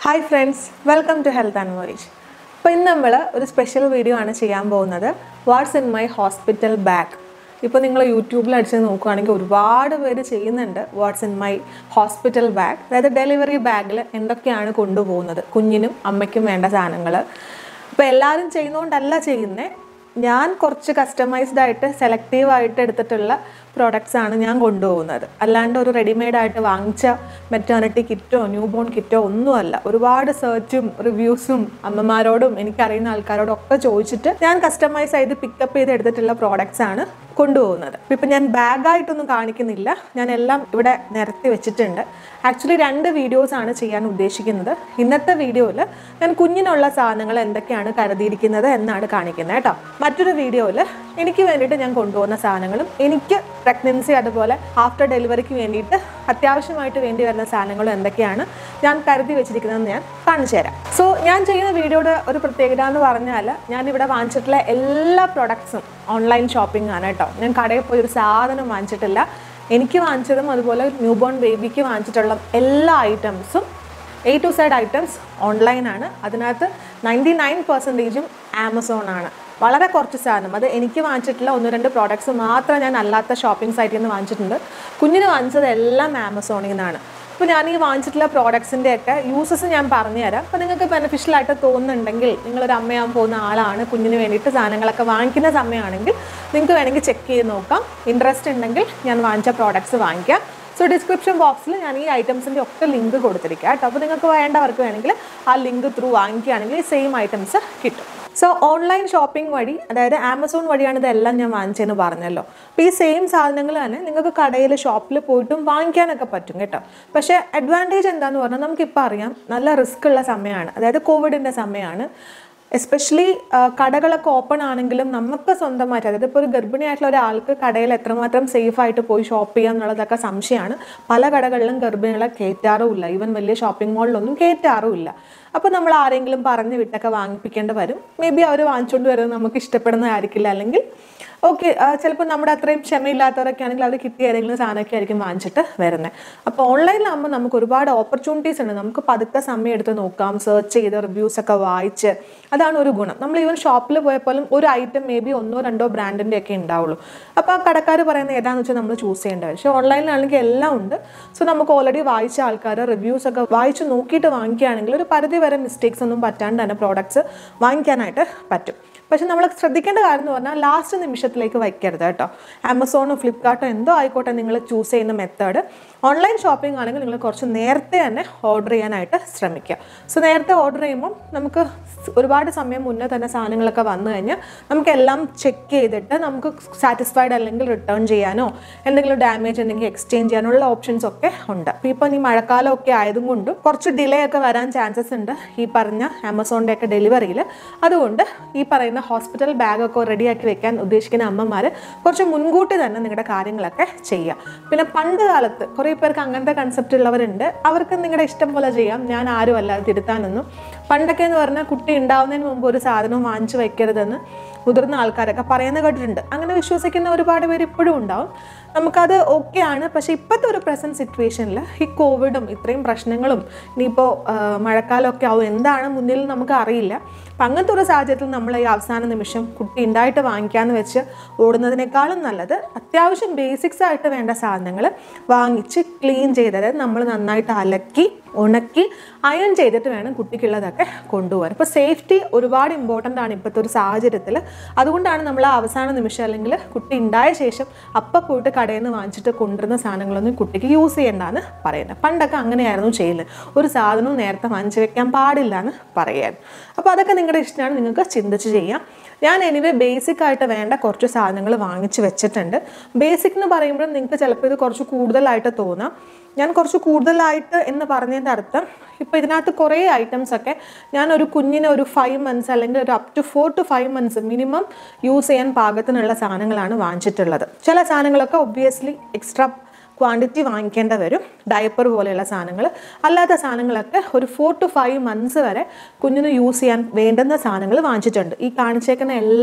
hi friends welcome to health and voice അപ്പോൾ ഇന്ന് നമ്മൾ ഒരു സ്പെഷ്യൽ വീഡിയോ ആണ് ചെയ്യാൻ പോകുന്നത് what's in my hospital bag ഇപ്പോൾ നിങ്ങൾ യൂട്യൂബിൽ അടിച്ച് നോക്കുകയാണെങ്കിൽ ഒരുപാട് പേര് ചെയ്യുന്നുണ്ട് what's in my hospital bag അതായത് ഡെലിവറി ബാഗിൽ എന്തൊക്കെയാണ് കൊണ്ടുപോകുന്നത് കുഞ്ഞിനും അമ്മയ്ക്കും വേണ്ട സാധനങ്ങൾ അപ്പോൾ എല്ലാവരും ചെയ്യുന്നതുകൊണ്ടല്ല ചെയ്യുന്നത് ഞാൻ കുറച്ച് കസ്റ്റമൈസ്ഡ് ആയിട്ട് സെലക്റ്റീവ് ആയിട്ട് എടുത്തിട്ടുള്ള പ്രോഡക്റ്റ്സ് ആണ് ഞാൻ കൊണ്ടുപോകുന്നത് അല്ലാണ്ട് ഒരു റെഡിമെയ്ഡ് ആയിട്ട് വാങ്ങിച്ച മെറ്റേണിറ്റി കിറ്റോ ന്യൂ ബോൺ കിറ്റോ ഒന്നുമല്ല ഒരുപാട് സെർച്ചും റിവ്യൂസും അമ്മമാരോടും എനിക്കറിയുന്ന ആൾക്കാരോടും ഒക്കെ ചോദിച്ചിട്ട് ഞാൻ കസ്റ്റമൈസ് ചെയ്ത് പിക്കപ്പ് ചെയ്ത് എടുത്തിട്ടുള്ള പ്രോഡക്റ്റ്സ് ആണ് കൊണ്ടുപോകുന്നത് ഇപ്പം ഞാൻ ബാഗായിട്ടൊന്നും കാണിക്കുന്നില്ല ഞാൻ എല്ലാം ഇവിടെ നിരത്തി വെച്ചിട്ടുണ്ട് ആക്ച്വലി രണ്ട് വീഡിയോസ് ആണ് ചെയ്യാൻ ഉദ്ദേശിക്കുന്നത് ഇന്നത്തെ വീഡിയോയിൽ ഞാൻ കുഞ്ഞിനുള്ള സാധനങ്ങൾ എന്തൊക്കെയാണ് കരുതിയിരിക്കുന്നത് എന്നാണ് കാണിക്കുന്നത് കേട്ടോ മറ്റൊരു വീഡിയോയിൽ എനിക്ക് വേണ്ടിയിട്ട് ഞാൻ കൊണ്ടുപോകുന്ന സാധനങ്ങളും എനിക്ക് പ്രഗ്നൻസി അതുപോലെ ആഫ്റ്റർ ഡെലിവറിക്ക് വേണ്ടിയിട്ട് അത്യാവശ്യമായിട്ട് വേണ്ടി വരുന്ന സാധനങ്ങളും എന്തൊക്കെയാണ് ഞാൻ കരുതി വെച്ചിരിക്കുന്നതെന്ന് ഞാൻ കാണിച്ചു തരാം സോ ഞാൻ ചെയ്യുന്ന വീഡിയോയുടെ ഒരു പ്രത്യേകത എന്ന് പറഞ്ഞാൽ ഞാൻ ഇവിടെ വാങ്ങിച്ചിട്ടുള്ള എല്ലാ പ്രൊഡക്ട്സും ഓൺലൈൻ ഷോപ്പിംഗ് ആണ് കേട്ടോ ഞാൻ കടയിൽ പോയി ഒരു സാധനം വാങ്ങിച്ചിട്ടില്ല എനിക്ക് വാങ്ങിച്ചതും അതുപോലെ ന്യൂ ബോൺ ബേബിക്ക് വാങ്ങിച്ചിട്ടുള്ള എല്ലാ ഐറ്റംസും എ ടു സൈഡ് ഐറ്റംസ് ഓൺലൈനാണ് അതിനകത്ത് നയൻറ്റി നയൻ പെർസെൻറ്റേജും ആമസോൺ ആണ് വളരെ കുറച്ച് സാധനം അത് എനിക്ക് വാങ്ങിച്ചിട്ടുള്ള ഒന്ന് രണ്ട് പ്രോഡക്ട്സ് മാത്രം ഞാൻ അല്ലാത്ത ഷോപ്പിംഗ് സൈറ്റിൽ നിന്ന് വാങ്ങിച്ചിട്ടുണ്ട് കുഞ്ഞിന് വാങ്ങിച്ചത് എല്ലാം ആമസോണിൽ നിന്നാണ് അപ്പോൾ ഞാൻ ഈ വാങ്ങിച്ചിട്ടുള്ള പ്രോഡക്ട്സിൻ്റെ ഒക്കെ യൂസസ് ഞാൻ പറഞ്ഞുതരാം അപ്പോൾ നിങ്ങൾക്ക് ബെനിഫിഷ്യൽ ആയിട്ട് തോന്നുന്നുണ്ടെങ്കിൽ നിങ്ങളൊരു അമ്മയാൻ പോകുന്ന ആളാണ് കുഞ്ഞിന് വേണ്ടിയിട്ട് സാധനങ്ങളൊക്കെ വാങ്ങിക്കുന്ന സമയമാണെങ്കിൽ നിങ്ങൾക്ക് വേണമെങ്കിൽ ചെക്ക് ചെയ്ത് നോക്കാം ഇൻട്രസ്റ്റ് ഉണ്ടെങ്കിൽ ഞാൻ വാങ്ങിച്ച പ്രോഡക്ട്സ് വാങ്ങിക്കാം സോ ഡിസ്ക്രിപ്ഷൻ ബോക്സിൽ ഞാൻ ഈ ഐറ്റംസിൻ്റെ ഒക്കെ ലിങ്ക് കൊടുത്തിരിക്കാം കേട്ടോ അപ്പോൾ നിങ്ങൾക്ക് വേണ്ടവർക്ക് വേണമെങ്കിൽ ആ ലിങ്ക് ത്രൂ വാങ്ങിക്കുകയാണെങ്കിൽ ഈ സെയിം ഐറ്റംസ് കിട്ടും സോ ഓൺലൈൻ ഷോപ്പിംഗ് വഴി അതായത് ആമസോൺ വഴിയാണ് ഇതെല്ലാം ഞാൻ വാങ്ങിച്ചതെന്ന് പറഞ്ഞല്ലോ അപ്പോൾ ഈ സെയിം സാധനങ്ങൾ തന്നെ നിങ്ങൾക്ക് കടയിൽ ഷോപ്പിൽ പോയിട്ടും വാങ്ങിക്കാനൊക്കെ പറ്റും കേട്ടോ പക്ഷേ അഡ്വാൻറ്റേജ് എന്താന്ന് പറഞ്ഞാൽ നമുക്കിപ്പോൾ അറിയാം നല്ല റിസ്ക് ഉള്ള സമയമാണ് അതായത് കോവിഡിൻ്റെ സമയമാണ് എസ്പെഷ്യലി കടകളൊക്കെ ഓപ്പൺ ആണെങ്കിലും നമുക്ക് സ്വന്തമായിട്ട് അതായത് ഇപ്പോൾ ഒരു ഗർഭിണിയായിട്ടുള്ള ഒരാൾക്ക് കടയിൽ എത്രമാത്രം സേഫ് ആയിട്ട് പോയി ഷോപ്പ് ചെയ്യുക എന്നുള്ളതൊക്കെ സംശയമാണ് പല കടകളിലും ഗർഭിണികളെ കയറ്റാറുമില്ല ഈവൻ വലിയ ഷോപ്പിംഗ് മാളിലൊന്നും കയറ്റാറുമില്ല അപ്പോൾ നമ്മൾ ആരെങ്കിലും പറഞ്ഞ് വിട്ടൊക്കെ വാങ്ങിപ്പിക്കേണ്ടി വരും മേ ബി അവർ വാങ്ങിച്ചുകൊണ്ട് വരുന്നത് നമുക്ക് ഇഷ്ടപ്പെടുന്നതായിരിക്കില്ല അല്ലെങ്കിൽ ഓക്കെ ചിലപ്പോൾ നമ്മുടെ അത്രയും ക്ഷമയില്ലാത്തവരൊക്കെ ആണെങ്കിൽ അവർ കിട്ടിയ ഏതെങ്കിലും സാധനമൊക്കെ ആയിരിക്കും വാങ്ങിച്ചിട്ട് വരുന്നത് അപ്പോൾ ഓൺലൈനിലാകുമ്പോൾ നമുക്ക് ഒരുപാട് ഓപ്പർച്യൂണിറ്റീസ് ഉണ്ട് നമുക്ക് പതുക്കെ സമയം എടുത്ത് നോക്കാം സെർച്ച് ചെയ്ത് റിവ്യൂസ് ഒക്കെ വായിച്ച് അതാണ് ഒരു ഗുണം നമ്മൾ ഈവൻ ഷോപ്പിൽ പോയപ്പോലും ഒരു ഐറ്റം മേ ബി ഒന്നോ രണ്ടോ ബ്രാൻഡിൻ്റെ ഒക്കെ ഉണ്ടാവുള്ളൂ അപ്പോൾ ആ കടക്കാർ പറയുന്നത് ഏതാണെന്ന് വെച്ചാൽ നമ്മൾ ചൂസ് ചെയ്യേണ്ടത് പക്ഷേ ഓൺലൈനിലാണെങ്കിൽ എല്ലാം ഉണ്ട് സോ നമുക്ക് ഓൾറെഡി വായിച്ച ആൾക്കാർ റിവ്യൂസ് ഒക്കെ വായിച്ച് നോക്കിയിട്ട് വാങ്ങിക്കുകയാണെങ്കിൽ ഒരു പരിധി വരെ മിസ്റ്റേക്സ് ഒന്നും പറ്റാണ്ട് തന്നെ പ്രോഡക്ട്സ് വാങ്ങിക്കാനായിട്ട് പറ്റും പക്ഷെ നമ്മൾ ശ്രദ്ധിക്കേണ്ട കാര്യം എന്ന് പറഞ്ഞാൽ ലാസ്റ്റ് നിമിഷത്തിലേക്ക് വയ്ക്കരുത് കേട്ടോ ആമസോണോ ഫ്ലിപ്കാർട്ടോ എന്തോ ആയിക്കോട്ടെ നിങ്ങൾ ചൂസ് ചെയ്യുന്ന മെത്തേഡ് ഓൺലൈൻ ഷോപ്പിംഗ് ആണെങ്കിൽ നിങ്ങൾ കുറച്ച് നേരത്തെ തന്നെ ഓർഡർ ചെയ്യാനായിട്ട് ശ്രമിക്കുക സോ നേരത്തെ ഓർഡർ ചെയ്യുമ്പോൾ നമുക്ക് ഒരുപാട് സമയം മുന്നേ തന്നെ സാധനങ്ങളൊക്കെ വന്നു കഴിഞ്ഞാൽ നമുക്കെല്ലാം ചെക്ക് ചെയ്തിട്ട് നമുക്ക് സാറ്റിസ്ഫൈഡ് അല്ലെങ്കിൽ റിട്ടേൺ ചെയ്യാനോ എന്തെങ്കിലും ഡാമേജ് ഉണ്ടെങ്കിൽ എക്സ്ചേഞ്ച് ചെയ്യാനുള്ള ഓപ്ഷൻസ് ഒക്കെ ഉണ്ട് അപ്പോൾ ഇപ്പം ഈ മഴക്കാലം ഒക്കെ ആയതുകൊണ്ടും കുറച്ച് ഡിലേ ഒക്കെ വരാൻ ചാൻസസ് ഉണ്ട് ഈ പറഞ്ഞ ആമസോണിൻ്റെ ഒക്കെ ഡെലിവറിയിൽ അതുകൊണ്ട് ഈ പറയുന്ന ഹോസ്പിറ്റൽ ബാഗൊക്കെ റെഡിയാക്കി വെക്കാൻ ഉദ്ദേശിക്കുന്ന അമ്മമാർ കുറച്ച് മുൻകൂട്ടി തന്നെ നിങ്ങളുടെ കാര്യങ്ങളൊക്കെ ചെയ്യുക പിന്നെ പണ്ട് കാലത്ത് കുറേ പേർക്ക് അങ്ങനത്തെ കൺസെപ്റ്റ് ഉള്ളവരുണ്ട് അവർക്ക് നിങ്ങളുടെ ഇഷ്ടം പോലെ ചെയ്യാം ഞാൻ ആരും അല്ലാതെ തിരുത്താനൊന്നും പണ്ടൊക്കെ എന്ന് പറഞ്ഞാൽ കുട്ടി ഉണ്ടാവുന്നതിന് മുമ്പ് ഒരു സാധനം വാങ്ങിച്ചു വെക്കരുതെന്ന് മുതിർന്ന ആൾക്കാരൊക്കെ പറയുന്നത് കേട്ടിട്ടുണ്ട് അങ്ങനെ വിശ്വസിക്കുന്ന ഒരുപാട് പേര് ഇപ്പോഴും ഉണ്ടാവും നമുക്കത് ഓക്കെ ആണ് പക്ഷേ ഇപ്പോഴത്തെ ഒരു പ്രസൻറ്റ് സിറ്റുവേഷനിൽ ഈ കോവിഡും ഇത്രയും പ്രശ്നങ്ങളും ഇനിയിപ്പോൾ മഴക്കാലമൊക്കെ ആവും എന്താണ് മുന്നിൽ നമുക്ക് അറിയില്ല അപ്പം അങ്ങനത്തെ ഒരു സാഹചര്യത്തിൽ നമ്മൾ ഈ അവസാന നിമിഷം കുട്ടി ഉണ്ടായിട്ട് വാങ്ങിക്കാമെന്ന് വെച്ച് ഓടുന്നതിനേക്കാളും നല്ലത് അത്യാവശ്യം ബേസിക്സ് ആയിട്ട് വേണ്ട സാധനങ്ങൾ വാങ്ങിച്ച് ക്ലീൻ ചെയ്ത് അതായത് നമ്മൾ നന്നായിട്ട് അലക്കി ഉണക്കി അയൺ ചെയ്തിട്ട് വേണം കുട്ടിക്കുള്ളതൊക്കെ കൊണ്ടുപോകാൻ ഇപ്പോൾ സേഫ്റ്റി ഒരുപാട് ഇമ്പോർട്ടൻ്റ് ആണ് ഇപ്പോഴത്തെ ഒരു സാഹചര്യത്തിൽ അതുകൊണ്ടാണ് നമ്മൾ ആ അവസാന നിമിഷം അല്ലെങ്കിൽ കുട്ടി ഉണ്ടായ ശേഷം അപ്പം പോയിട്ട് കടയിൽ നിന്ന് വാങ്ങിച്ചിട്ട് കൊണ്ടുവരുന്ന സാധനങ്ങളൊന്നും കുട്ടിക്ക് യൂസ് ചെയ്യേണ്ടെന്ന് പറയുന്നത് പണ്ടൊക്കെ അങ്ങനെയായിരുന്നു ചെയ്യുന്നത് ഒരു സാധനവും നേരത്തെ വാങ്ങിച്ച് വെക്കാൻ പാടില്ല എന്ന് പറയായിരുന്നു അപ്പോൾ അതൊക്കെ നിങ്ങളുടെ ഇഷ്ടമാണ് നിങ്ങൾക്ക് ചിന്തിച്ച് ചെയ്യാം ഞാൻ എനിവേ ബേസിക് ആയിട്ട് വേണ്ട കുറച്ച് സാധനങ്ങൾ വാങ്ങിച്ച് വെച്ചിട്ടുണ്ട് ബേസിക് എന്ന് പറയുമ്പോൾ നിങ്ങൾക്ക് ചിലപ്പോൾ ഇത് കുറച്ച് കൂടുതലായിട്ട് തോന്നാം ഞാൻ കുറച്ച് കൂടുതലായിട്ട് എന്ന് പറഞ്ഞതിൻ്റെ അർത്ഥം ഇപ്പോൾ ഇതിനകത്ത് കുറേ ഐറ്റംസ് ഒക്കെ ഞാൻ ഒരു കുഞ്ഞിന് ഒരു ഫൈവ് മന്ത്സ് അല്ലെങ്കിൽ ഒരു up to four to five months minimum use ചെയ്യാൻ പാകത്തിനുള്ള സാധനങ്ങളാണ് വാങ്ങിച്ചിട്ടുള്ളത് ചില സാധനങ്ങളൊക്കെ ഒബ്വിയസ്ലി എക്സ്ട്രാ ക്വാണ്ടിറ്റി വാങ്ങിക്കേണ്ട വരും ഡയപ്പർ പോലെയുള്ള സാധനങ്ങൾ അല്ലാത്ത സാധനങ്ങളൊക്കെ ഒരു ഫോർ ടു ഫൈവ് മന്ത്സ് വരെ കുഞ്ഞിന് യൂസ് ചെയ്യാൻ വേണ്ടുന്ന സാധനങ്ങൾ വാങ്ങിച്ചിട്ടുണ്ട് ഈ കാണിച്ചേക്കുന്ന എല്ലാം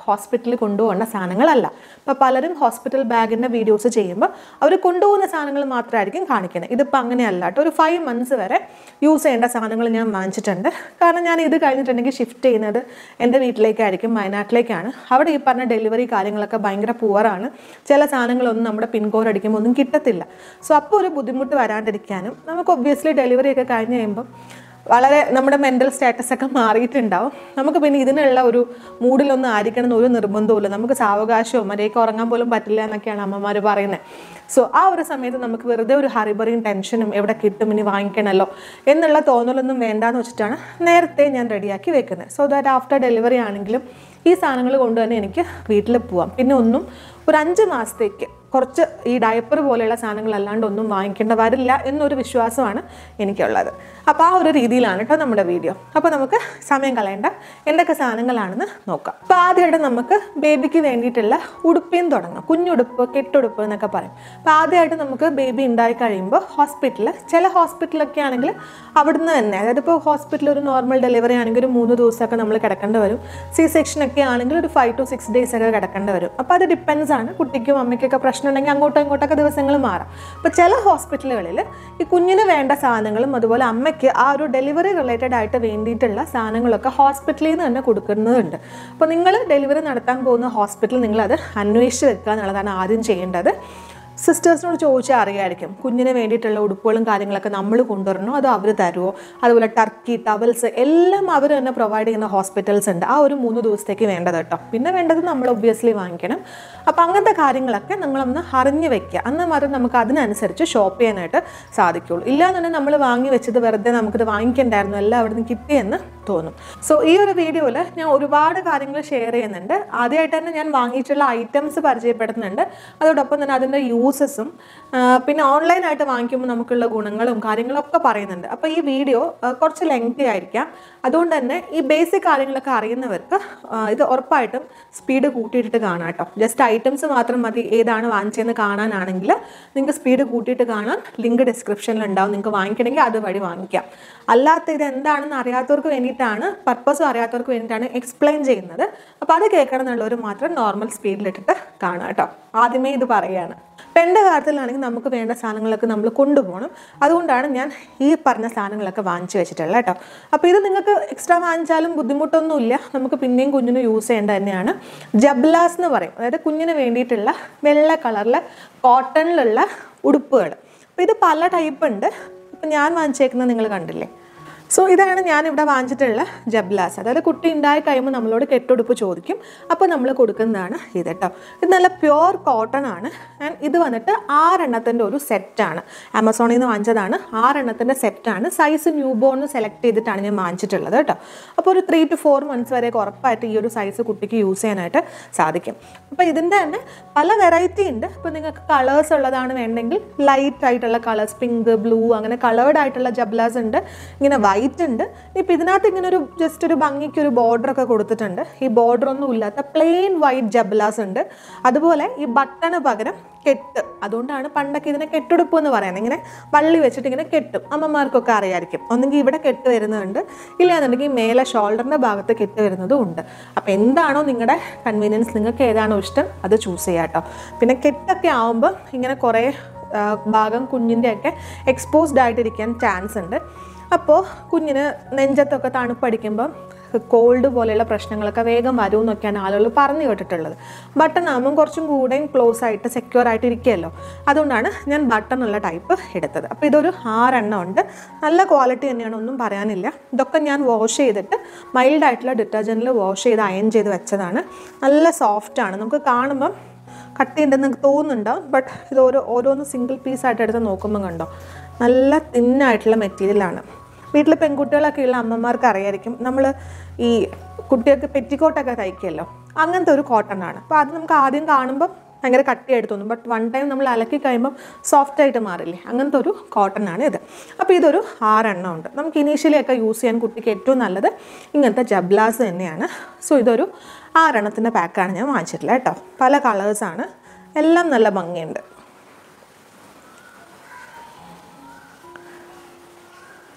ഹോസ്പിറ്റലിൽ കൊണ്ടുപോകേണ്ട സാധനങ്ങളല്ല ഇപ്പോൾ പലരും ഹോസ്പിറ്റൽ ബാഗിൻ്റെ വീഡിയോസ് ചെയ്യുമ്പോൾ അവർ കൊണ്ടുപോകുന്ന സാധനങ്ങൾ മാത്രമായിരിക്കും കാണിക്കുന്നത് ഇതിപ്പോൾ അങ്ങനെയല്ല കേട്ടോ ഒരു ഫൈവ് മന്ത്സ് വരെ യൂസ് ചെയ്യേണ്ട സാധനങ്ങൾ ഞാൻ വാങ്ങിച്ചിട്ടുണ്ട് കാരണം ഞാൻ ഇത് കഴിഞ്ഞിട്ടുണ്ടെങ്കിൽ ഷിഫ്റ്റ് ചെയ്യുന്നത് എൻ്റെ വീട്ടിലേക്കായിരിക്കും വയനാട്ടിലേക്കാണ് അവിടെ ഈ പറഞ്ഞ ഡെലിവറി കാര്യങ്ങളൊക്കെ ഭയങ്കര പുവറാണ് ചില സാധനങ്ങളൊന്നും നമ്മുടെ പിൻകോഡ് അടിക്കുമ്പോൾ ഒന്നും കിട്ടത്തില്ല സോ അപ്പോൾ ഒരു ബുദ്ധിമുട്ട് വരാണ്ടിരിക്കാനും നമുക്ക് ഒബ്വിയസ്ലി ഡെലിവറി ഒക്കെ കഴിഞ്ഞ് കഴിയുമ്പം വളരെ നമ്മുടെ മെൻ്റൽ സ്റ്റാറ്റസ് ഒക്കെ മാറിയിട്ടുണ്ടാവും നമുക്ക് പിന്നെ ഇതിനുള്ള ഒരു മൂഡിലൊന്നും ആയിരിക്കണം എന്ന് ഒരു നിർബന്ധവുമില്ല നമുക്ക് സാവകാശവും മര്യാദയ്ക്ക് ഉറങ്ങാൻ പോലും പറ്റില്ല എന്നൊക്കെയാണ് അമ്മമാർ പറയുന്നത് സോ ആ ഒരു സമയത്ത് നമുക്ക് വെറുതെ ഒരു ഹറിബറിയും ടെൻഷനും എവിടെ കിട്ടും ഇനി വാങ്ങിക്കണമല്ലോ എന്നുള്ള തോന്നലൊന്നും വേണ്ടാന്ന് വെച്ചിട്ടാണ് നേരത്തെ ഞാൻ റെഡിയാക്കി വെക്കുന്നത് സോ ദാറ്റ് ആഫ്റ്റർ ഡെലിവറി ആണെങ്കിലും ഈ സാധനങ്ങൾ കൊണ്ട് തന്നെ എനിക്ക് വീട്ടിൽ പോവാം പിന്നെ ഒന്നും ഒരു അഞ്ച് മാസത്തേക്ക് കുറച്ച് ഈ ഡയപ്പർ പോലെയുള്ള സാധനങ്ങൾ അല്ലാണ്ട് ഒന്നും വാങ്ങിക്കേണ്ട വരില്ല എന്നൊരു വിശ്വാസമാണ് എനിക്കുള്ളത് അപ്പോൾ ആ ഒരു രീതിയിലാണ് കേട്ടോ നമ്മുടെ വീഡിയോ അപ്പോൾ നമുക്ക് സമയം കളയേണ്ട എന്തൊക്കെ സാധനങ്ങളാണെന്ന് നോക്കാം അപ്പോൾ ആദ്യമായിട്ട് നമുക്ക് ബേബിക്ക് വേണ്ടിയിട്ടുള്ള ഉടുപ്പിയും തുടങ്ങാം കുഞ്ഞുടുപ്പ് കെട്ടുടുപ്പ് എന്നൊക്കെ പറയും അപ്പോൾ ആദ്യമായിട്ട് നമുക്ക് ബേബി ഉണ്ടായി കഴിയുമ്പോൾ ഹോസ്പിറ്റലിൽ ചില ഹോസ്പിറ്റലൊക്കെ ആണെങ്കിൽ അവിടുന്ന് തന്നെ അതായത് ഇപ്പോൾ ഹോസ്പിറ്റലിൽ ഒരു നോർമൽ ഡെലിവറി ആണെങ്കിൽ ഒരു മൂന്ന് ദിവസമൊക്കെ നമ്മൾ കിടക്കേണ്ടി വരും സി സെക്ഷൻ ഒക്കെ ആണെങ്കിൽ ഒരു ഫൈവ് ടു സിക്സ് ഡേയ്സ് ഒക്കെ കിടക്കേണ്ടി വരും അപ്പോൾ അത് ഡിപ്പെൻസ് ആണ് കുട്ടിക്കും അമ്മയ്ക്കൊക്കെ പ്രശ്നം ഉണ്ടെങ്കിൽ അങ്ങോട്ടും ഇങ്ങോട്ടൊക്കെ ദിവസങ്ങൾ മാറാം അപ്പോൾ ചില ഹോസ്പിറ്റലുകളിൽ ഈ കുഞ്ഞിന് വേണ്ട സാധനങ്ങളും അതുപോലെ അമ്മയ്ക്ക് ആ ഒരു ഡെലിവറി റിലേറ്റഡ് ആയിട്ട് വേണ്ടിയിട്ടുള്ള സാധനങ്ങളൊക്കെ ഹോസ്പിറ്റലിൽ നിന്ന് തന്നെ കൊടുക്കുന്നുണ്ട് അപ്പോൾ നിങ്ങൾ ഡെലിവറി നടത്താൻ പോകുന്ന ഹോസ്പിറ്റൽ നിങ്ങളത് അന്വേഷിച്ച് വെക്കുക എന്നുള്ളതാണ് ആദ്യം ചെയ്യേണ്ടത് സിസ്റ്റേഴ്സിനോട് ചോദിച്ചാൽ അറിയായിരിക്കും കുഞ്ഞിന് വേണ്ടിയിട്ടുള്ള ഉടുപ്പുകളും കാര്യങ്ങളൊക്കെ നമ്മൾ കൊണ്ടുവരണോ അതോ അവർ തരുമോ അതുപോലെ ടർക്കി ടവൽസ് എല്ലാം അവർ തന്നെ പ്രൊവൈഡ് ചെയ്യുന്ന ഹോസ്പിറ്റൽസ് ഉണ്ട് ആ ഒരു മൂന്ന് ദിവസത്തേക്ക് വേണ്ടത് കേട്ടോ പിന്നെ വേണ്ടത് നമ്മൾ ഒബ്വിയസ്ലി വാങ്ങിക്കണം അപ്പോൾ അങ്ങനത്തെ കാര്യങ്ങളൊക്കെ നിങ്ങളൊന്ന് അറിഞ്ഞു വെക്കുക അന്ന് മാത്രം നമുക്ക് അതിനനുസരിച്ച് ഷോപ്പ് ചെയ്യാനായിട്ട് സാധിക്കുള്ളൂ ഇല്ലാന്നുണ്ടെങ്കിൽ നമ്മൾ വാങ്ങി വെച്ചത് വെറുതെ നമുക്കിത് വാങ്ങിക്കണ്ടായിരുന്നു എല്ലാം അവിടെ നിന്ന് കിട്ടിയെന്ന് തോന്നും സോ ഈ ഒരു വീഡിയോയിൽ ഞാൻ ഒരുപാട് കാര്യങ്ങൾ ഷെയർ ചെയ്യുന്നുണ്ട് ആദ്യമായിട്ട് തന്നെ ഞാൻ വാങ്ങിയിട്ടുള്ള ഐറ്റംസ് പരിചയപ്പെടുത്തുന്നുണ്ട് അതോടൊപ്പം തന്നെ അതിൻ്റെ യൂസസും പിന്നെ ഓൺലൈനായിട്ട് വാങ്ങിക്കുമ്പോൾ നമുക്കുള്ള ഗുണങ്ങളും കാര്യങ്ങളൊക്കെ പറയുന്നുണ്ട് അപ്പോൾ ഈ വീഡിയോ കുറച്ച് ലെങ്തി ആയിരിക്കാം അതുകൊണ്ട് തന്നെ ഈ ബേസിക് കാര്യങ്ങളൊക്കെ അറിയുന്നവർക്ക് ആ, ഇത് ഉറപ്പായിട്ടും സ്പീഡ് കൂട്ടിയിട്ടിട്ട് കാണാം കേട്ടോ ജസ്റ്റ് ഐറ്റംസ് മാത്രം മതി ഏതാണ് വാങ്ങിച്ചതെന്ന് കാണാനാണെങ്കിൽ നിങ്ങൾക്ക് സ്പീഡ് കൂട്ടിയിട്ട് കാണാം ലിങ്ക് ഡിസ്ക്രിപ്ഷനിൽ ഉണ്ടാവും നിങ്ങൾക്ക് വാങ്ങിക്കണമെങ്കിൽ അത് വഴി വാങ്ങിക്കാം അല്ലാത്ത ഇത് എന്താണെന്ന് അറിയാത്തവർക്ക് വേണ്ടിയിട്ടാണ് പർപ്പസും അറിയാത്തവർക്ക് വേണ്ടിയിട്ടാണ് എക്സ്പ്ലെയിൻ ചെയ്യുന്നത് അപ്പോൾ അത് കേൾക്കണം എന്നുള്ളവർ മാത്രം നോർമൽ സ്പീഡിലിട്ടിട്ട് കാണാം കേട്ടോ ആദ്യമേ ഇത് പറയുകയാണ് അപ്പം എൻ്റെ കാര്യത്തിലാണെങ്കിൽ നമുക്ക് വേണ്ട സാധനങ്ങളൊക്കെ നമ്മൾ കൊണ്ടുപോകണം അതുകൊണ്ടാണ് ഞാൻ ഈ പറഞ്ഞ സാധനങ്ങളൊക്കെ വാങ്ങിച്ചു വെച്ചിട്ടുള്ളത് കേട്ടോ അപ്പോൾ ഇത് നിങ്ങൾക്ക് എക്സ്ട്രാ വാങ്ങിച്ചാലും ബുദ്ധിമുട്ടൊന്നുമില്ല നമുക്ക് പിന്നെയും കുഞ്ഞിന് യൂസ് ചെയ്യേണ്ടത് തന്നെയാണ് ജബ്ലാസ് എന്ന് പറയും അതായത് കുഞ്ഞിന് വേണ്ടിയിട്ടുള്ള വെള്ള കളറിലെ കോട്ടണിലുള്ള ഉടുപ്പുകൾ അപ്പോൾ ഇത് പല ടൈപ്പ് ഉണ്ട് ഇപ്പം ഞാൻ വാങ്ങിച്ചേക്കുന്നത് നിങ്ങൾ കണ്ടില്ലേ സോ ഇതാണ് ഞാനിവിടെ വാങ്ങിച്ചിട്ടുള്ള ജബ്ലാസ് അതായത് കുട്ടി ഉണ്ടായി കഴിയുമ്പോൾ നമ്മളോട് കെട്ടുടുപ്പ് ചോദിക്കും അപ്പോൾ നമ്മൾ കൊടുക്കുന്നതാണ് ഇത് കേട്ടോ ഇത് നല്ല പ്യുവർ കോട്ടൺ ആണ് ആൻഡ് ഇത് വന്നിട്ട് ആറെണ്ണത്തിൻ്റെ ഒരു സെറ്റാണ് ആമസോണിൽ നിന്ന് വാങ്ങിച്ചതാണ് ആറെണ്ണത്തിൻ്റെ സെറ്റാണ് സൈസ് ന്യൂ ബോൺ സെലക്ട് ചെയ്തിട്ടാണ് ഞാൻ വാങ്ങിച്ചിട്ടുള്ളത് കേട്ടോ അപ്പോൾ ഒരു ത്രീ ടു ഫോർ മന്ത്സ് വരെയൊക്കെ ഉറപ്പായിട്ട് ഈ ഒരു സൈസ് കുട്ടിക്ക് യൂസ് ചെയ്യാനായിട്ട് സാധിക്കും അപ്പോൾ ഇതിൻ്റെ തന്നെ പല വെറൈറ്റി ഉണ്ട് ഇപ്പോൾ നിങ്ങൾക്ക് കളേഴ്സ് ഉള്ളതാണ് വേണ്ടെങ്കിൽ ലൈറ്റ് ആയിട്ടുള്ള കളേഴ്സ് പിങ്ക് ബ്ലൂ അങ്ങനെ കളേർഡ് ആയിട്ടുള്ള ജബ്ലാസ് ഉണ്ട് ഇങ്ങനെ വൈറ്റ് ഉണ്ട് ഇപ്പം ഇതിനകത്ത് ഇങ്ങനെ ഒരു ജസ്റ്റ് ഒരു ഭംഗിക്ക് ഒരു ബോർഡർ ഒക്കെ കൊടുത്തിട്ടുണ്ട് ഈ ബോർഡർ ഒന്നും ഇല്ലാത്ത പ്ലെയിൻ വൈറ്റ് ജബ്ലാസ് ഉണ്ട് അതുപോലെ ഈ ബട്ടണ് പകരം കെട്ട് അതുകൊണ്ടാണ് പണ്ടൊക്കെ ഇതിനെ കെട്ടുടുപ്പ് എന്ന് പറയുന്നത് ഇങ്ങനെ വള്ളി വെച്ചിട്ട് ഇങ്ങനെ കെട്ടും അമ്മമാർക്കൊക്കെ അറിയായിരിക്കും ഒന്നെങ്കിൽ ഇവിടെ കെട്ട് വരുന്നുണ്ട് ഇല്ലാന്നുണ്ടെങ്കിൽ മേലെ ഷോൾഡറിൻ്റെ ഭാഗത്ത് കെട്ട് വരുന്നതും ഉണ്ട് അപ്പോൾ എന്താണോ നിങ്ങളുടെ കൺവീനിയൻസ് നിങ്ങൾക്ക് ഏതാണോ ഇഷ്ടം അത് ചൂസ് ചെയ്യാം കേട്ടോ പിന്നെ കെട്ടൊക്കെ ആവുമ്പോൾ ഇങ്ങനെ കുറേ ആ, ഭാഗം കുഞ്ഞിൻ്റെയൊക്കെ എക്സ്പോസ്ഡ് ആയിട്ടിരിക്കാൻ ചാൻസ് ഉണ്ട് അപ്പോൾ കുഞ്ഞിന് നെഞ്ചത്തൊക്കെ തണുപ്പടിക്കുമ്പം കോൾഡ് പോലെയുള്ള പ്രശ്നങ്ങളൊക്കെ വേഗം വരും എന്നൊക്കെയാണ് ആളുകൾ പറഞ്ഞു കേട്ടിട്ടുള്ളത് ബട്ടൺ ആകുമ്പം കുറച്ചും കൂടെയും ക്ലോസ് ആയിട്ട് സെക്യൂർ ആയിട്ട് ഇരിക്കുമല്ലോ അതുകൊണ്ടാണ് ഞാൻ ബട്ടൺ ഉള്ള ടൈപ്പ് എടുത്തത് അപ്പോൾ ഇതൊരു ആറെണ്ണം ഉണ്ട് നല്ല ക്വാളിറ്റി തന്നെയാണ് ഒന്നും പറയാനില്ല ഇതൊക്കെ ഞാൻ വാഷ് ചെയ്തിട്ട് മൈൽഡ് ആയിട്ടുള്ള ഡിറ്റർജൻറ്റിൽ വാഷ് ചെയ്ത് അയൺ ചെയ്ത് വെച്ചതാണ് നല്ല സോഫ്റ്റാണ് നമുക്ക് കാണുമ്പം കട്ടിയുണ്ടെന്ന് നിങ്ങൾക്ക് തോന്നുന്നുണ്ടാവും ബട്ട് ഇത് ഓരോ ഓരോന്ന് സിംഗിൾ പീസായിട്ട് എടുത്ത് നോക്കുമ്പോൾ കണ്ടോ നല്ല തിന്നായിട്ടുള്ള മെറ്റീരിയലാണ് വീട്ടിൽ പെൺകുട്ടികളൊക്കെ ഉള്ള അമ്മമാർക്ക് അറിയായിരിക്കും നമ്മൾ ഈ കുട്ടികൾക്ക് പെറ്റിക്കോട്ടൊക്കെ തയ്ക്കുമല്ലോ അങ്ങനത്തെ ഒരു കോട്ടൺ ആണ് അപ്പോൾ അത് നമുക്ക് ആദ്യം കാണുമ്പോൾ ഭയങ്കര കട്ടിയായിട്ട് തോന്നും ബട്ട് വൺ ടൈം നമ്മൾ അലക്കി കഴിയുമ്പോൾ സോഫ്റ്റ് ആയിട്ട് മാറില്ലേ അങ്ങനത്തെ ഒരു കോട്ടൺ ആണ് ഇത് അപ്പോൾ ഇതൊരു ആറെണ്ണം ഉണ്ട് നമുക്ക് ഇനീഷ്യലി ഒക്കെ യൂസ് ചെയ്യാൻ കുട്ടിക്ക് ഏറ്റവും നല്ലത് ഇങ്ങനത്തെ ജബ്ലാസ് തന്നെയാണ് സോ ഇതൊരു ആറെണ്ണത്തിൻ്റെ പാക്കാണ് ഞാൻ വാങ്ങിച്ചിട്ടുള്ളത് കേട്ടോ പല കളേഴ്സാണ് എല്ലാം നല്ല ഭംഗിയുണ്ട്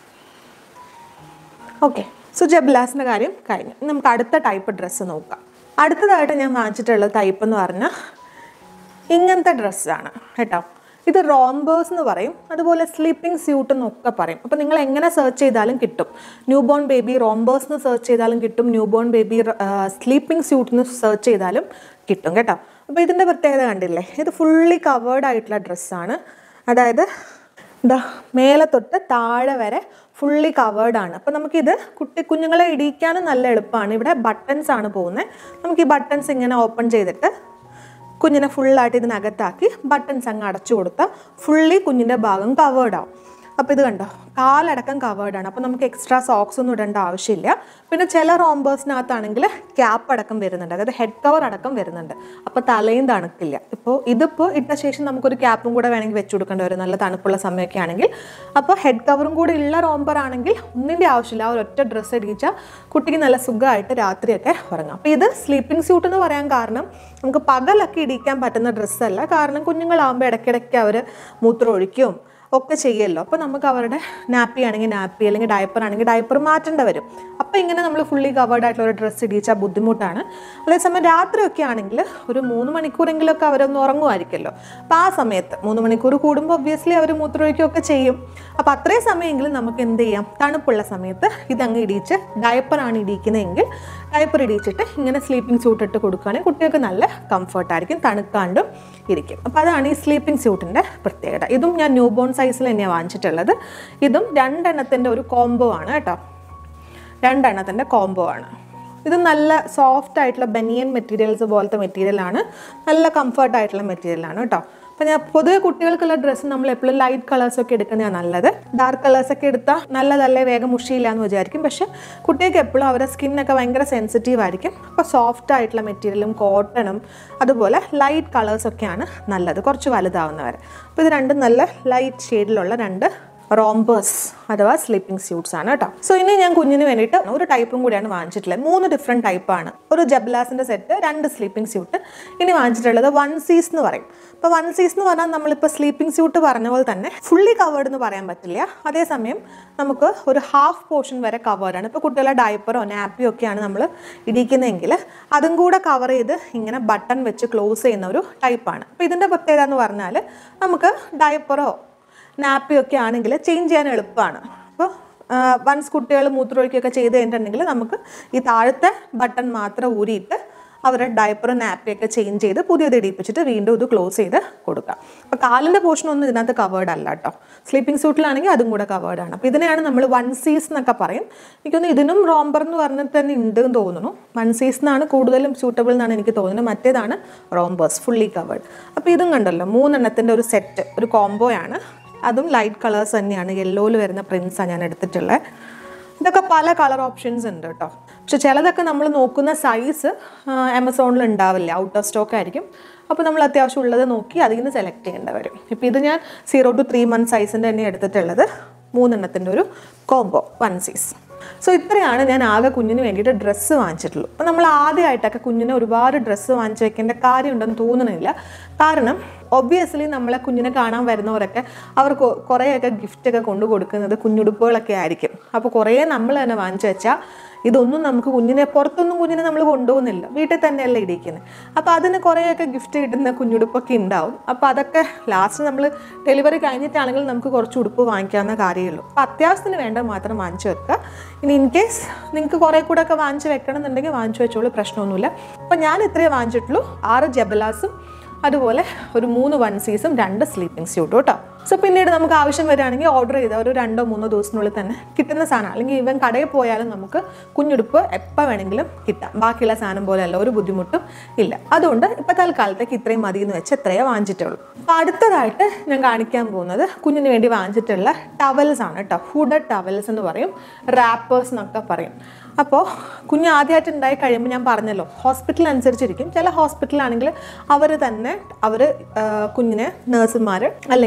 ഓക്കെ സോ ജബ്ലാസിൻ്റെ കാര്യം കഴിഞ്ഞു ഇനി നമുക്ക് അടുത്ത ടൈപ്പ് ഡ്രസ്സ് നോക്കാം അടുത്തതായിട്ട് ഞാൻ വാങ്ങിച്ചിട്ടുള്ള ടൈപ്പ് എന്ന് പറഞ്ഞാൽ ഇങ്ങനത്തെ ഡ്രസ്സാണ് കേട്ടോ ഇത് റോംബേഴ്സ് എന്ന് പറയും അതുപോലെ സ്ലീപ്പിംഗ് സ്യൂട്ട് എന്നൊക്കെ പറയും അപ്പോൾ നിങ്ങൾ എങ്ങനെ സെർച്ച് ചെയ്താലും കിട്ടും ന്യൂ ബോൺ ബേബി റോംബേഴ്സ് എന്ന് സെർച്ച് ചെയ്താലും കിട്ടും new born baby sleeping suit എന്ന് സെർച്ച് ചെയ്താലും കിട്ടും കേട്ടോ അപ്പോൾ ഇതിൻ്റെ പ്രത്യേകത കണ്ടില്ലേ ഇത് ഫുള്ളി കവേർഡ് ആയിട്ടുള്ള ഡ്രസ്സാണ് അതായത് എന്താ മേലെ തൊട്ട് താഴെ വരെ ഫുള്ളി കവേർഡ് ആണ് അപ്പോൾ നമുക്കിത് കുട്ടി കുഞ്ഞുങ്ങളെ ഇടിക്കാനും നല്ല എളുപ്പമാണ് ഇവിടെ ബട്ടൺസ് ആണ് പോകുന്നത് നമുക്ക് ഈ ബട്ടൺസ് ഇങ്ങനെ ഓപ്പൺ ചെയ്തിട്ട് കുഞ്ഞിനെ ഫുള്ളായിട്ട് ഇതിനകത്താക്കി ബട്ടൺസ് അങ്ങ് അടച്ചു കൊടുത്താൽ ഫുള്ളി കുഞ്ഞിൻ്റെ ഭാഗം കവേർഡ് ആവും അപ്പോൾ ഇത് കണ്ടോ കാലടക്കം കവേർഡ് ആണ് അപ്പോൾ നമുക്ക് എക്സ്ട്രാ സോക്സ് ഒന്നും ഇടേണ്ട ആവശ്യമില്ല പിന്നെ ചില റോംബേഴ്സിനകത്താണെങ്കിൽ ക്യാപ്പ് അടക്കം വരുന്നുണ്ട് അതായത് ഹെഡ് കവർ അടക്കം വരുന്നുണ്ട് അപ്പോൾ തലയും തണുക്കില്ല ഇപ്പോൾ ഇതിപ്പോൾ ഇട്ട ശേഷം നമുക്കൊരു ക്യാപ്പും കൂടെ വേണമെങ്കിൽ വെച്ച് കൊടുക്കേണ്ടി വരും നല്ല തണുപ്പുള്ള സമയമൊക്കെ ആണെങ്കിൽ അപ്പോൾ ഹെഡ് കവറും കൂടി ഉള്ള റോംബർ ആണെങ്കിൽ ഒന്നിൻ്റെ ആവശ്യമില്ല ആ ഒരൊറ്റ ഡ്രസ്സ് ഇടിച്ചാൽ കുട്ടിക്ക് നല്ല സുഖമായിട്ട് രാത്രിയൊക്കെ ഉറങ്ങാം അപ്പോൾ ഇത് സ്ലീപ്പിംഗ് സ്യൂട്ട് എന്ന് പറയാൻ കാരണം നമുക്ക് പകലൊക്കെ ഇടിക്കാൻ പറ്റുന്ന ഡ്രസ്സല്ല കാരണം കുഞ്ഞുങ്ങളാകുമ്പോൾ ഇടയ്ക്കിടയ്ക്ക് അവർ മൂത്രം ഒഴിക്കും ഒക്കെ ചെയ്യുമല്ലോ അപ്പോൾ നമുക്ക് അവരുടെ നാപ്പി ആണെങ്കിൽ നാപ്പി അല്ലെങ്കിൽ ഡയപ്പർ ആണെങ്കിൽ ഡയപ്പർ മാറ്റേണ്ടി വരും അപ്പോൾ ഇങ്ങനെ നമ്മൾ ഫുള്ളി കവേർഡ് ആയിട്ടുള്ള ഒരു ഡ്രസ്സ് ഇടിച്ചാൽ ബുദ്ധിമുട്ടാണ് അതേസമയം രാത്രിയൊക്കെ ആണെങ്കിൽ ഒരു മൂന്ന് മണിക്കൂറെങ്കിലൊക്കെ അവരൊന്ന് ഉറങ്ങുമായിരിക്കുമല്ലോ അപ്പോൾ ആ സമയത്ത് മൂന്ന് മണിക്കൂർ കൂടുമ്പോൾ ഒബ്വിയസ്ലി അവർ മൂത്രമൊഴിക്കുകയൊക്കെ ചെയ്യും അപ്പോൾ അത്രയും സമയമെങ്കിലും നമുക്ക് എന്ത് ചെയ്യാം തണുപ്പുള്ള സമയത്ത് ഇതങ്ങ് ഇടിച്ച് ഡയപ്പറാണ് ഇടിക്കുന്നതെങ്കിൽ ഡയപ്പർ ഇടിച്ചിട്ട് ഇങ്ങനെ സ്ലീപ്പിംഗ് സ്യൂട്ട് ഇട്ട് കൊടുക്കുകയാണെങ്കിൽ കുട്ടികൾക്ക് നല്ല കംഫർട്ടായിരിക്കും തണുക്കാണ്ടും ഇരിക്കും അപ്പോൾ അതാണ് ഈ സ്ലീപ്പിംഗ് സ്യൂട്ടിൻ്റെ പ്രത്യേകത ഇതും ഞാൻ ന്യൂ ബോൺ സൈസിൽ തന്നെയാണ് വാങ്ങിച്ചിട്ടുള്ളത് ഇതും രണ്ടെണ്ണത്തിൻ്റെ ഒരു കോംബോ ആണ് കേട്ടോ രണ്ടെണ്ണത്തിൻ്റെ കോംബോ ആണ് ഇത് നല്ല സോഫ്റ്റ് ആയിട്ടുള്ള ബനിയൻ മെറ്റീരിയൽസ് പോലത്തെ മെറ്റീരിയലാണ് നല്ല കംഫർട്ട് ആയിട്ടുള്ള മെറ്റീരിയലാണ് കേട്ടോ അപ്പം ഞാൻ പൊതുവെ കുട്ടികൾക്കുള്ള ഡ്രസ്സ് നമ്മൾ എപ്പോഴും ലൈറ്റ് കളേഴ്സ് ഒക്കെ എടുക്കുന്നതാണ് നല്ലത് ഡാർക്ക് കളേഴ്സ് ഒക്കെ എടുത്താൽ നല്ലതല്ലേ വേഗം മുഷിയില്ല എന്ന് വിചാരിക്കും പക്ഷെ കുട്ടികൾക്ക് എപ്പോഴും അവരുടെ സ്കിന്നൊക്കെ ഭയങ്കര സെൻസിറ്റീവ് ആയിരിക്കും അപ്പോൾ സോഫ്റ്റ് ആയിട്ടുള്ള മെറ്റീരിയലും കോട്ടണും അതുപോലെ ലൈറ്റ് കളേഴ്സൊക്കെയാണ് നല്ലത് കുറച്ച് വലുതാവുന്നവർ അപ്പോൾ ഇത് രണ്ടും നല്ല ലൈറ്റ് ഷെയ്ഡിലുള്ള രണ്ട് റോംബേഴ്സ് അഥവാ സ്ലീപ്പിംഗ് സ്യൂട്ട്സ് ആണ് കേട്ടോ സോ ഇനി ഞാൻ കുഞ്ഞിന് വേണ്ടിയിട്ട് ഒരു ടൈപ്പും കൂടിയാണ് വാങ്ങിച്ചിട്ടുള്ളത് മൂന്ന് ഡിഫറെൻറ്റ് ടൈപ്പാണ് ഒരു ജബ്ലാസിൻ്റെ സെറ്റ് രണ്ട് സ്ലീപ്പിംഗ് സ്യൂട്ട് ഇനി വാങ്ങിച്ചിട്ടുള്ളത് വൺ സീസ് എന്ന് പറയും അപ്പോൾ വൺ സീസ് എന്ന് പറഞ്ഞാൽ നമ്മളിപ്പോൾ സ്ലീപ്പിംഗ് സ്യൂട്ട് പറഞ്ഞ പോലെ തന്നെ ഫുള്ളി കവേർഡ് എന്ന് പറയാൻ പറ്റില്ല അതേസമയം നമുക്ക് ഒരു ഹാഫ് പോർഷൻ വരെ കവേർഡാണ് ഇപ്പോൾ കുട്ടികളെ ഡയപ്പറോ നാപ്പിയോ ഒക്കെയാണ് നമ്മൾ ഇടിക്കുന്നതെങ്കിൽ അതും കൂടെ കവർ ചെയ്ത് ഇങ്ങനെ ബട്ടൺ വെച്ച് ക്ലോസ് ചെയ്യുന്ന ഒരു ടൈപ്പാണ് അപ്പോൾ ഇതിൻ്റെ പ്രത്യേകത എന്ന് പറഞ്ഞാൽ നമുക്ക് ഡയപ്പറോ നാപ്പിയൊക്കെ ആണെങ്കിൽ ചേഞ്ച് ചെയ്യാൻ എളുപ്പമാണ് അപ്പോൾ വൺസ് കുട്ടികൾ മൂത്രമൊഴിക്കുകയൊക്കെ ചെയ്ത് കഴിഞ്ഞിട്ടുണ്ടെങ്കിൽ നമുക്ക് ഈ താഴത്തെ ബട്ടൺ മാത്രം ഊരിയിട്ട് അവരുടെ ഡയപ്പറും നാപ്പിയൊക്കെ ചേഞ്ച് ചെയ്ത് പുതിയത് ഇടിപ്പിച്ചിട്ട് വീണ്ടും ഇത് ക്ലോസ് ചെയ്ത് കൊടുക്കാം അപ്പോൾ കാലിൻ്റെ പോർഷൻ ഒന്നും ഇതിനകത്ത് കവേർഡ് അല്ല കേട്ടോ സ്ലീപ്പിംഗ് സ്യൂട്ടിലാണെങ്കിൽ അതും കൂടെ കവേർഡ് ആണ് അപ്പോൾ ഇതിനെയാണ് നമ്മൾ വൺ സീസ് എന്നൊക്കെ പറയും എനിക്കൊന്ന് ഇതിനും റോംബർ എന്ന് പറഞ്ഞിട്ട് തന്നെ ഉണ്ട് എന്ന് തോന്നുന്നു വൺ സീസ് എന്നാണ് കൂടുതലും സൂട്ടബിൾ എന്നാണ് എനിക്ക് തോന്നുന്നത് മറ്റേതാണ് റോംബേഴ്സ് ഫുള്ളി കവേർഡ് അപ്പോൾ ഇതും കണ്ടല്ലോ മൂന്നെണ്ണത്തിൻ്റെ ഒരു സെറ്റ് ഒരു കോംബോയാണ് അതും ലൈറ്റ് കളേഴ്സ് തന്നെയാണ് യെല്ലോയിൽ വരുന്ന പ്രിൻസാണ് ഞാൻ എടുത്തിട്ടുള്ളത് ഇതൊക്കെ പല കളർ ഓപ്ഷൻസ് ഉണ്ട് കേട്ടോ പക്ഷെ ചിലതൊക്കെ നമ്മൾ നോക്കുന്ന സൈസ് ആമസോണിൽ ഉണ്ടാവില്ല ഔട്ട് ഓഫ് സ്റ്റോക്ക് ആയിരിക്കും അപ്പോൾ നമ്മൾ അത്യാവശ്യം ഉള്ളത് നോക്കി അതിൽ നിന്ന് സെലക്ട് ചെയ്യേണ്ടി വരും ഇപ്പോൾ ഇത് ഞാൻ സീറോ ടു ത്രീ മന്ത് സൈസിൻ്റെ തന്നെ എടുത്തിട്ടുള്ളത് മൂന്നെണ്ണത്തിൻ്റെ ഒരു കോംബോ വൺ സീസ് സോ ഇത്രയാണ് ഞാൻ ആകെ കുഞ്ഞിന് വേണ്ടിയിട്ട് ഡ്രസ്സ് വാങ്ങിച്ചിട്ടുള്ളൂ അപ്പോൾ നമ്മൾ ആദ്യമായിട്ടൊക്കെ കുഞ്ഞിന് ഒരുപാട് ഡ്രസ്സ് വാങ്ങിച്ച് വെക്കേണ്ട കാര്യമുണ്ടെന്ന് തോന്നുന്നില്ല കാരണം ഒബ്വിയസ്ലി നമ്മളെ കുഞ്ഞിനെ കാണാൻ വരുന്നവരൊക്കെ അവർക്ക് കുറേയൊക്കെ ഗിഫ്റ്റൊക്കെ കൊണ്ടു കൊടുക്കുന്നത് കുഞ്ഞുടുപ്പുകളൊക്കെ ആയിരിക്കും അപ്പോൾ കുറേ നമ്മൾ തന്നെ വാങ്ങിച്ചു വെച്ചാൽ ഇതൊന്നും നമുക്ക് കുഞ്ഞിനെ പുറത്തൊന്നും കുഞ്ഞിനെ നമ്മൾ കൊണ്ടുപോകുന്നില്ല വീട്ടിൽ തന്നെയല്ലേ ഇടിക്കുന്നത് അപ്പോൾ അതിന് കുറേയൊക്കെ ഗിഫ്റ്റ് കിട്ടുന്ന കുഞ്ഞുടുപ്പൊക്കെ ഉണ്ടാവും അപ്പോൾ അതൊക്കെ ലാസ്റ്റ് നമ്മൾ ഡെലിവറി കഴിഞ്ഞിട്ടാണെങ്കിൽ നമുക്ക് കുറച്ച് ഉടുപ്പ് വാങ്ങിക്കാവുന്ന കാര്യമുള്ളൂ അപ്പോൾ അത്യാവശ്യത്തിന് വേണ്ട മാത്രം വാങ്ങിച്ചു വെക്കുക ഇനി ഇൻ കേസ് നിങ്ങൾക്ക് കുറേ കൂടെ ഒക്കെ വാങ്ങിച്ച് വെക്കണം എന്നുണ്ടെങ്കിൽ വാങ്ങിച്ചു വെച്ചോളൂ പ്രശ്നമൊന്നുമില്ല അപ്പോൾ ഞാൻ ഇത്രയേ വാങ്ങിച്ചിട്ടുള്ളൂ ആറ് ജബലാസും അതുപോലെ ഒരു മൂന്ന് വൺ സീസും രണ്ട് സ്ലീപ്പിംഗ് സ്യൂട്ടും കേട്ടോ സോ പിന്നീട് നമുക്ക് ആവശ്യം വരികയാണെങ്കിൽ ഓർഡർ ചെയ്താൽ ഒരു രണ്ടോ മൂന്നോ ദിവസത്തിനുള്ളിൽ തന്നെ കിട്ടുന്ന സാധനം അല്ലെങ്കിൽ ഇവൻ കടയിൽ പോയാലും നമുക്ക് കുഞ്ഞുടുപ്പ് എപ്പോൾ വേണമെങ്കിലും കിട്ടാം ബാക്കിയുള്ള സാധനം പോലെയല്ല ഒരു ബുദ്ധിമുട്ടും ഇല്ല അതുകൊണ്ട് ഇപ്പോൾ തൽക്കാലത്തേക്ക് ഇത്രയും മതി എന്ന് വെച്ച് എത്രയേ വാങ്ങിച്ചിട്ടുള്ളൂ അപ്പോൾ അടുത്തതായിട്ട് ഞാൻ കാണിക്കാൻ പോകുന്നത് കുഞ്ഞിന് വേണ്ടി വാങ്ങിച്ചിട്ടുള്ള ടവൽസ് ആണ് കേട്ടോ ഹുഡഡ് ടവൽസ് എന്ന് പറയും റാപ്പേഴ്സ് എന്നൊക്കെ പറയും അപ്പോൾ കുഞ്ഞ് ആദ്യമായിട്ട് ഉണ്ടായി കഴിയുമ്പോൾ ഞാൻ പറഞ്ഞല്ലോ ഹോസ്പിറ്റൽ അനുസരിച്ചിരിക്കും ചില ഹോസ്പിറ്റലാണെങ്കിൽ അവർ തന്നെ അവർ കുഞ്ഞിനെ നേഴ്സുമാർ അല്ലെങ്കിൽ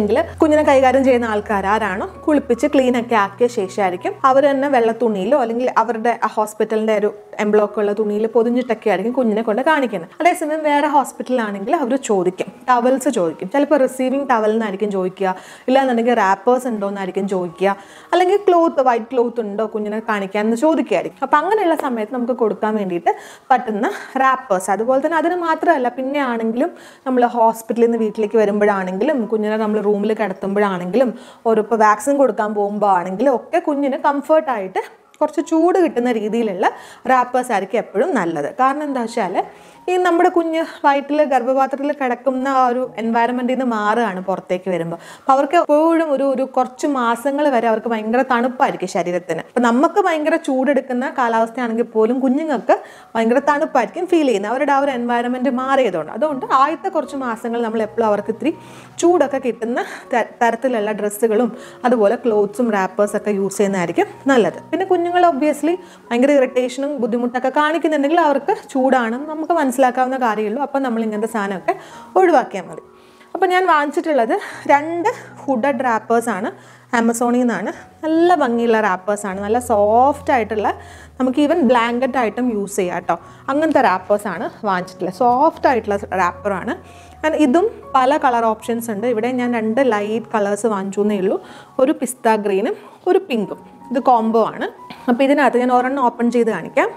കുഞ്ഞിനെ കൈകാര്യം ചെയ്യുന്ന ആൾക്കാർ ആരാണോ കുളിപ്പിച്ച് ക്ലീൻ ഒക്കെ ആക്കിയ ശേഷമായിരിക്കും അവർ തന്നെ വെള്ള തുണിയിലോ അല്ലെങ്കിൽ അവരുടെ ആ ഹോസ്പിറ്റലിന്റെ ഒരു എംബ്ലോക്ക് ഉള്ള തുണിയിൽ പൊതിഞ്ഞിട്ടൊക്കെ ആയിരിക്കും കുഞ്ഞിനെ കൊണ്ട് കാണിക്കുന്നത് അതേസമയം വേറെ ഹോസ്പിറ്റലിലാണെങ്കിൽ അവർ ചോദിക്കും ടവൽസ് ചോദിക്കും ചിലപ്പോൾ റിസീവിങ് ടവൽ എന്നായിരിക്കും ചോദിക്കുക ഇല്ലാന്നുണ്ടെങ്കിൽ റാപ്പേഴ്സ് ഉണ്ടോ എന്നായിരിക്കും ചോദിക്കുക അല്ലെങ്കിൽ ക്ലോത്ത് വൈറ്റ് ക്ലോത്ത് ഉണ്ടോ കുഞ്ഞിനെ കാണിക്കാൻ എന്ന് ചോദിക്കുമായിരിക്കും അപ്പം അങ്ങനെയുള്ള സമയത്ത് നമുക്ക് കൊടുക്കാൻ വേണ്ടിയിട്ട് പറ്റുന്ന റാപ്പേഴ്സ് അതുപോലെ തന്നെ അതിന് മാത്രമല്ല പിന്നെ ആണെങ്കിലും നമ്മൾ ഹോസ്പിറ്റലിൽ നിന്ന് വീട്ടിലേക്ക് വരുമ്പോഴാണെങ്കിലും കുഞ്ഞിനെ നമ്മൾ റൂമിൽ കിടത്തുമ്പോഴാണെങ്കിലും ഓരോ ഇപ്പോൾ വാക്സിൻ കൊടുക്കാൻ പോകുമ്പോൾ ആണെങ്കിലും ഒക്കെ കുഞ്ഞിന് കംഫർട്ടായിട്ട് കുറച്ച് ചൂട് കിട്ടുന്ന രീതിയിലുള്ള റാപ്പേഴ്സ് ആയിരിക്കും എപ്പോഴും നല്ലത് കാരണം എന്താ വെച്ചാൽ ഈ നമ്മുടെ കുഞ്ഞ് വയറ്റിൽ ഗർഭപാത്രത്തിൽ കിടക്കുന്ന ആ ഒരു എൻവയറമെൻറ്റിൽ നിന്ന് മാറുകയാണ് പുറത്തേക്ക് വരുമ്പോൾ അപ്പോൾ അവർക്ക് എപ്പോഴും ഒരു ഒരു കുറച്ച് മാസങ്ങൾ വരെ അവർക്ക് ഭയങ്കര തണുപ്പായിരിക്കും ശരീരത്തിന് അപ്പം നമുക്ക് ഭയങ്കര ചൂടെടുക്കുന്ന കാലാവസ്ഥയാണെങ്കിൽ പോലും കുഞ്ഞുങ്ങൾക്ക് ഭയങ്കര തണുപ്പായിരിക്കും ഫീൽ ചെയ്യുന്നത് അവരുടെ ആ ഒരു എൻവയറമെൻറ്റ് മാറിയതുകൊണ്ട് അതുകൊണ്ട് ആദ്യത്തെ കുറച്ച് മാസങ്ങൾ നമ്മൾ എപ്പോഴും അവർക്ക് ഇത്തിരി ചൂടൊക്കെ കിട്ടുന്ന ത- തരത്തിലുള്ള ഡ്രസ്സുകളും അതുപോലെ ക്ലോത്ത്സും റാപ്പേഴ്സൊക്കെ യൂസ് ചെയ്യുന്നതായിരിക്കും നല്ലത് പിന്നെ കുഞ്ഞുങ്ങൾ ഒബ്വിയസ്ലി ഭയങ്കര ഇറിറ്റേഷനും ബുദ്ധിമുട്ടൊക്കെ കാണിക്കുന്നുണ്ടെങ്കിൽ അവർക്ക് ചൂടാണെന്ന് നമുക്ക് മനസ്സിലാക്കാവുന്ന കാര്യമുള്ളൂ അപ്പം നമ്മൾ ഇങ്ങനത്തെ സാധനമൊക്കെ ഒഴിവാക്കിയാൽ മതി അപ്പോൾ ഞാൻ വാങ്ങിച്ചിട്ടുള്ളത് രണ്ട് ഹുഡഡ് റാപ്പേഴ്സാണ് ആമസോണിൽ നിന്നാണ് നല്ല ഭംഗിയുള്ള റാപ്പേഴ്സാണ് നല്ല സോഫ്റ്റ് ആയിട്ടുള്ള നമുക്ക് ഈവൻ ബ്ലാങ്കറ്റ് ആയിട്ടും യൂസ് ചെയ്യാം കേട്ടോ അങ്ങനത്തെ റാപ്പേഴ്സാണ് വാങ്ങിച്ചിട്ടുള്ളത് സോഫ്റ്റ് ആയിട്ടുള്ള റാപ്പറാണ് ആൻഡ് ഇതും പല കളർ ഓപ്ഷൻസ് ഉണ്ട് ഇവിടെ ഞാൻ രണ്ട് ലൈറ്റ് കളേഴ്സ് വാങ്ങിച്ചു എന്നേ ഉള്ളൂ ഒരു പിസ്ത ഗ്രീനും ഒരു പിങ്കും ഇത് കോംബോ ആണ് അപ്പോൾ ഇതിനകത്ത് ഞാൻ ഒരെണ്ണം ഓപ്പൺ ചെയ്ത് കാണിക്കാം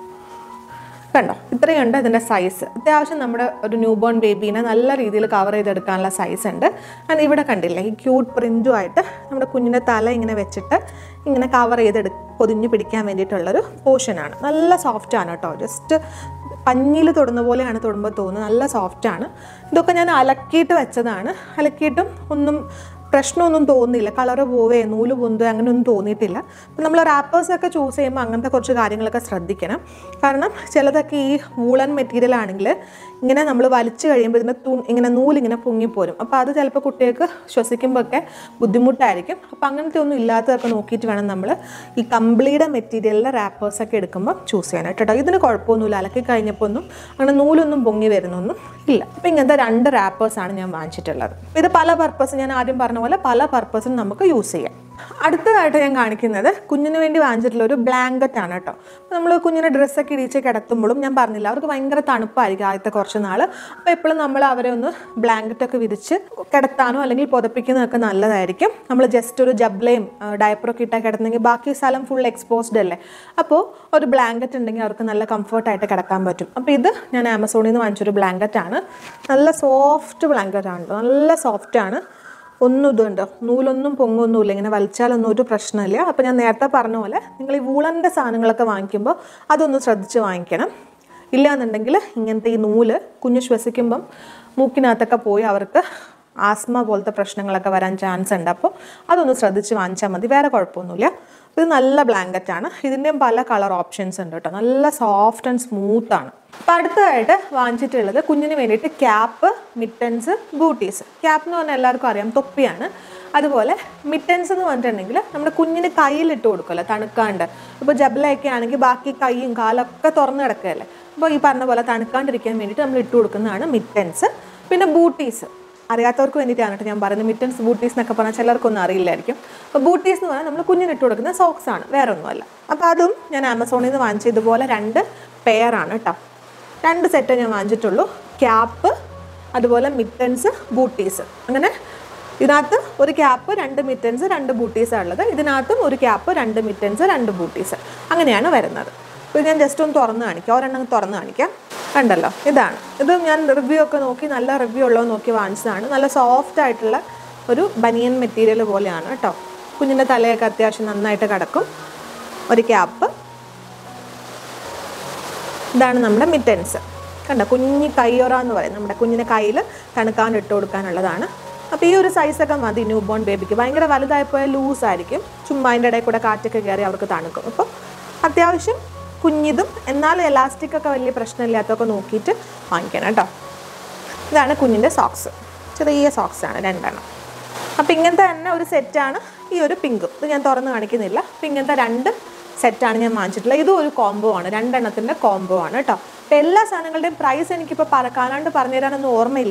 കണ്ടോ ഇത്രയുണ്ട് ഇതിൻ്റെ സൈസ് അത്യാവശ്യം നമ്മുടെ ഒരു ന്യൂ ബോൺ ബേബീനെ നല്ല രീതിയിൽ കവർ ചെയ്തെടുക്കാനുള്ള സൈസ് ഉണ്ട് ആൻഡ് ഇവിടെ കണ്ടില്ലേ ഈ ക്യൂട്ട് പ്രിൻറ്റുമായിട്ട് നമ്മുടെ കുഞ്ഞിൻ്റെ തല ഇങ്ങനെ വെച്ചിട്ട് ഇങ്ങനെ കവർ ചെയ്തെടു പൊതിഞ്ഞ് പിടിക്കാൻ വേണ്ടിയിട്ടുള്ളൊരു പോർഷനാണ് നല്ല സോഫ്റ്റ് ആണ് കേട്ടോ ജസ്റ്റ് പഞ്ഞിയിൽ തൊടുന്ന പോലെയാണ് തൊടുമ്പോൾ തോന്നുന്നത് നല്ല സോഫ്റ്റ് ആണ് ഇതൊക്കെ ഞാൻ അലക്കിയിട്ട് വെച്ചതാണ് അലക്കിയിട്ടും ഒന്നും പ്രശ്നമൊന്നും തോന്നിയില്ല കളറ് പോവേ നൂല് പൊന്തുക അങ്ങനെയൊന്നും തോന്നിയിട്ടില്ല അപ്പം നമ്മൾ റാപ്പേഴ്സൊക്കെ ചൂസ് ചെയ്യുമ്പോൾ അങ്ങനത്തെ കുറച്ച് കാര്യങ്ങളൊക്കെ ശ്രദ്ധിക്കണം കാരണം ചിലതൊക്കെ ഈ വൂളൻ മെറ്റീരിയൽ ആണെങ്കിൽ ഇങ്ങനെ നമ്മൾ വലിച്ചു കഴിയുമ്പോൾ ഇതിൻ്റെ തു ഇങ്ങനെ നൂലിങ്ങനെ പൊങ്ങിപ്പോരും അപ്പോൾ അത് ചിലപ്പോൾ കുട്ടികൾക്ക് ശ്വസിക്കുമ്പോഴൊക്കെ ബുദ്ധിമുട്ടായിരിക്കും അപ്പോൾ അങ്ങനത്തെ ഒന്നും ഇല്ലാത്തതൊക്കെ നോക്കിയിട്ട് വേണം നമ്മൾ ഈ കമ്പിളിയുടെ മെറ്റീരിയലിലെ റാപ്പേഴ്സൊക്കെ എടുക്കുമ്പോൾ ചൂസ് ചെയ്യാനായിട്ട് കേട്ടോ ഇതിന് കുഴപ്പമൊന്നുമില്ല അലക്കി കഴിഞ്ഞപ്പോൾ ഒന്നും അങ്ങനെ നൂലൊന്നും പൊങ്ങി വരുന്നൊന്നും ഇല്ല അപ്പോൾ ഇങ്ങനത്തെ രണ്ട് റാപ്പേഴ്സാണ് ഞാൻ വാങ്ങിച്ചിട്ടുള്ളത് ഇത് പല പർപ്പസ് ഞാൻ ആദ്യം പറഞ്ഞ പോലെ പല പർപ്പസിനും നമുക്ക് യൂസ് ചെയ്യാം അടുത്തതായിട്ട് ഞാൻ കാണിക്കുന്നത് കുഞ്ഞിന് വേണ്ടി വാങ്ങിച്ചിട്ടുള്ള ഒരു ബ്ലാങ്കറ്റ് ആണ് കേട്ടോ നമ്മൾ കുഞ്ഞിനെ ഡ്രസ്സൊക്കെ ഇടിച്ച് കിടത്തുമ്പോഴും ഞാൻ പറഞ്ഞില്ല അവർക്ക് ഭയങ്കര തണുപ്പായിരിക്കും ആദ്യത്തെ കുറച്ച് നാൾ അപ്പോൾ എപ്പോഴും നമ്മൾ അവരെ ഒന്ന് ബ്ലാങ്കറ്റൊക്കെ വിരിച്ച് കിടത്താനോ അല്ലെങ്കിൽ പുതപ്പിക്കുന്നതൊക്കെ നല്ലതായിരിക്കും നമ്മൾ ജസ്റ്റ് ഒരു ജബ്ലയും ഡയപ്പറൊക്കെ ഇട്ടാൽ കിടന്നെങ്കിൽ ബാക്കി സ്ഥലം ഫുൾ എക്സ്പോസ്ഡ് അല്ലേ അപ്പോൾ ഒരു ബ്ലാങ്കറ്റ് ഉണ്ടെങ്കിൽ അവർക്ക് നല്ല കംഫർട്ടായിട്ട് കിടക്കാൻ പറ്റും അപ്പോൾ ഇത് ഞാൻ ആമസോണിൽ നിന്ന് വാങ്ങിച്ചൊരു ബ്ലാങ്കറ്റ് ആണ് നല്ല സോഫ്റ്റ് ബ്ലാങ്കറ്റ് ആണ് കേട്ടോ നല്ല സോഫ്റ്റ് ആണ് ഒന്നും ഇതുണ്ടോ നൂലൊന്നും പൊങ്ങൊന്നുമില്ല ഇങ്ങനെ വലിച്ചാലൊന്നും ഒരു പ്രശ്നമില്ല അപ്പോൾ ഞാൻ നേരത്തെ പറഞ്ഞ പോലെ നിങ്ങൾ ഈ വൂളൻ്റെ സാധനങ്ങളൊക്കെ വാങ്ങിക്കുമ്പോൾ അതൊന്ന് ശ്രദ്ധിച്ച് വാങ്ങിക്കണം ഇല്ലാന്നുണ്ടെങ്കിൽ ഇങ്ങനത്തെ ഈ നൂല് കുഞ്ഞ് ശ്വസിക്കുമ്പം മൂക്കിനകത്തൊക്കെ പോയി അവർക്ക് ആസ്മ പോലത്തെ പ്രശ്നങ്ങളൊക്കെ വരാൻ ചാൻസ് ഉണ്ട് അപ്പോൾ അതൊന്ന് ശ്രദ്ധിച്ച് വാങ്ങിച്ചാൽ മതി വേറെ കുഴപ്പമൊന്നുമില്ല ഇത് നല്ല ബ്ലാങ്കറ്റ് ആണ് ഇതിൻ്റെയും പല കളർ ഓപ്ഷൻസ് ഉണ്ട് കേട്ടോ നല്ല സോഫ്റ്റ് ആൻഡ് സ്മൂത്ത് ആണ് അപ്പോൾ അടുത്തതായിട്ട് വാങ്ങിച്ചിട്ടുള്ളത് കുഞ്ഞിന് വേണ്ടിയിട്ട് ക്യാപ്പ് മിറ്റൻസ് ബൂട്ടീസ് ക്യാപ്പ് എന്ന് പറഞ്ഞാൽ എല്ലാവർക്കും അറിയാം തൊപ്പിയാണ് അതുപോലെ മിറ്റൻസ് എന്ന് പറഞ്ഞിട്ടുണ്ടെങ്കിൽ നമ്മുടെ കുഞ്ഞിന് കയ്യിലിട്ട് കൊടുക്കുമല്ലോ തണുക്കാണ്ട് ഇപ്പോൾ ജബലയൊക്കെ ആണെങ്കിൽ ബാക്കി കൈയും കാലൊക്കെ തുറന്ന് കിടക്കുകയല്ലേ അപ്പോൾ ഈ പറഞ്ഞ പോലെ തണുക്കാണ്ടിരിക്കാൻ വേണ്ടിയിട്ട് നമ്മൾ ഇട്ട് കൊടുക്കുന്നതാണ് മിറ്റൻസ് പിന്നെ ബൂട്ടീസ് അറിയാത്തവർക്ക് വേണ്ടിയിട്ടാണ് കേട്ടോ ഞാൻ പറയുന്നത് മിറ്റൻസ് ബൂട്ടീസ് എന്നൊക്കെ പറഞ്ഞാൽ ചിലർക്കൊന്നും അറിയില്ലായിരിക്കും അപ്പോൾ ബൂട്ടീസ് എന്ന് പറഞ്ഞാൽ നമ്മൾ കുഞ്ഞിന് ഇട്ട് കൊടുക്കുന്ന സോക്സ് ആണ് വേറെ ഒന്നുമല്ല അപ്പോൾ അതും ഞാൻ ആമസോണിൽ നിന്ന് വാങ്ങിച്ച ഇതുപോലെ രണ്ട് പെയറാണ് കേട്ടോ രണ്ട് സെറ്റ് ഞാൻ വാങ്ങിച്ചിട്ടുള്ളൂ ക്യാപ്പ് അതുപോലെ മിറ്റൻസ് ബൂട്ടീസ് അങ്ങനെ ഇതിനകത്ത് ഒരു ക്യാപ്പ് രണ്ട് മിറ്റൻസ് രണ്ട് ബൂട്ടീസാണ് ഉള്ളത് ഇതിനകത്തും ഒരു ക്യാപ്പ് രണ്ട് മിറ്റൻസ് രണ്ട് ബൂട്ടീസ് അങ്ങനെയാണ് വരുന്നത് ഇത് ഞാൻ ജസ്റ്റ് ഒന്ന് തുറന്ന് കാണിക്കാം ഒരെണ്ണം തുറന്ന് കാണിക്കാം കണ്ടല്ലോ ഇതാണ് ഇത് ഞാൻ റിവ്യൂ ഒക്കെ നോക്കി നല്ല റിവ്യൂ ഉള്ളത് നോക്കി വാങ്ങിച്ചതാണ് നല്ല സോഫ്റ്റ് ആയിട്ടുള്ള ഒരു ബനിയൻ മെറ്റീരിയൽ പോലെയാണ് കേട്ടോ കുഞ്ഞിൻ്റെ തലയൊക്കെ അത്യാവശ്യം നന്നായിട്ട് കിടക്കും ഒരു ക്യാപ്പ് ഇതാണ് നമ്മുടെ മിറ്റൻസ് കണ്ട കുഞ്ഞി കയ്യൊറ എന്ന് പറയും നമ്മുടെ കുഞ്ഞിൻ്റെ കയ്യിൽ തണുക്കാണ്ട് ഇട്ട് കൊടുക്കാനുള്ളതാണ് അപ്പോൾ ഈ ഒരു സൈസൊക്കെ മതി ന്യൂ ബോൺ ബേബിക്ക് ഭയങ്കര വലുതായി പോയാൽ ലൂസായിരിക്കും ചുമ്മാ അതിൻ്റെ ഇടയിൽ കൂടെ കാറ്റൊക്കെ കയറി അവർക്ക് തണുക്കും അപ്പോൾ അത്യാവശ്യം കുഞ്ഞിതും എന്നാലും എലാസ്റ്റിക് ഒക്കെ വലിയ പ്രശ്നമില്ലാത്തൊക്കെ നോക്കിയിട്ട് വാങ്ങിക്കണം കേട്ടോ ഇതാണ് കുഞ്ഞിൻ്റെ സോക്സ് ചെറിയ സോക്സ് ആണ് രണ്ടെണ്ണം അപ്പോൾ ഇങ്ങനത്തെ തന്നെ ഒരു സെറ്റാണ് ഈ ഒരു പിങ്കും ഇത് ഞാൻ തുറന്ന് കാണിക്കുന്നില്ല അപ്പോൾ ഇങ്ങനത്തെ രണ്ട് സെറ്റാണ് ഞാൻ വാങ്ങിച്ചിട്ടുള്ളത് ഇതും ഒരു കോംബോ ആണ് രണ്ടെണ്ണത്തിൻ്റെ കോംബോ ആണ് കേട്ടോ അപ്പോൾ എല്ലാ സാധനങ്ങളുടെയും പ്രൈസ് എനിക്കിപ്പോൾ പറ കാണാണ്ട് പറഞ്ഞു തരാനൊന്നും ഓർമ്മയില്ല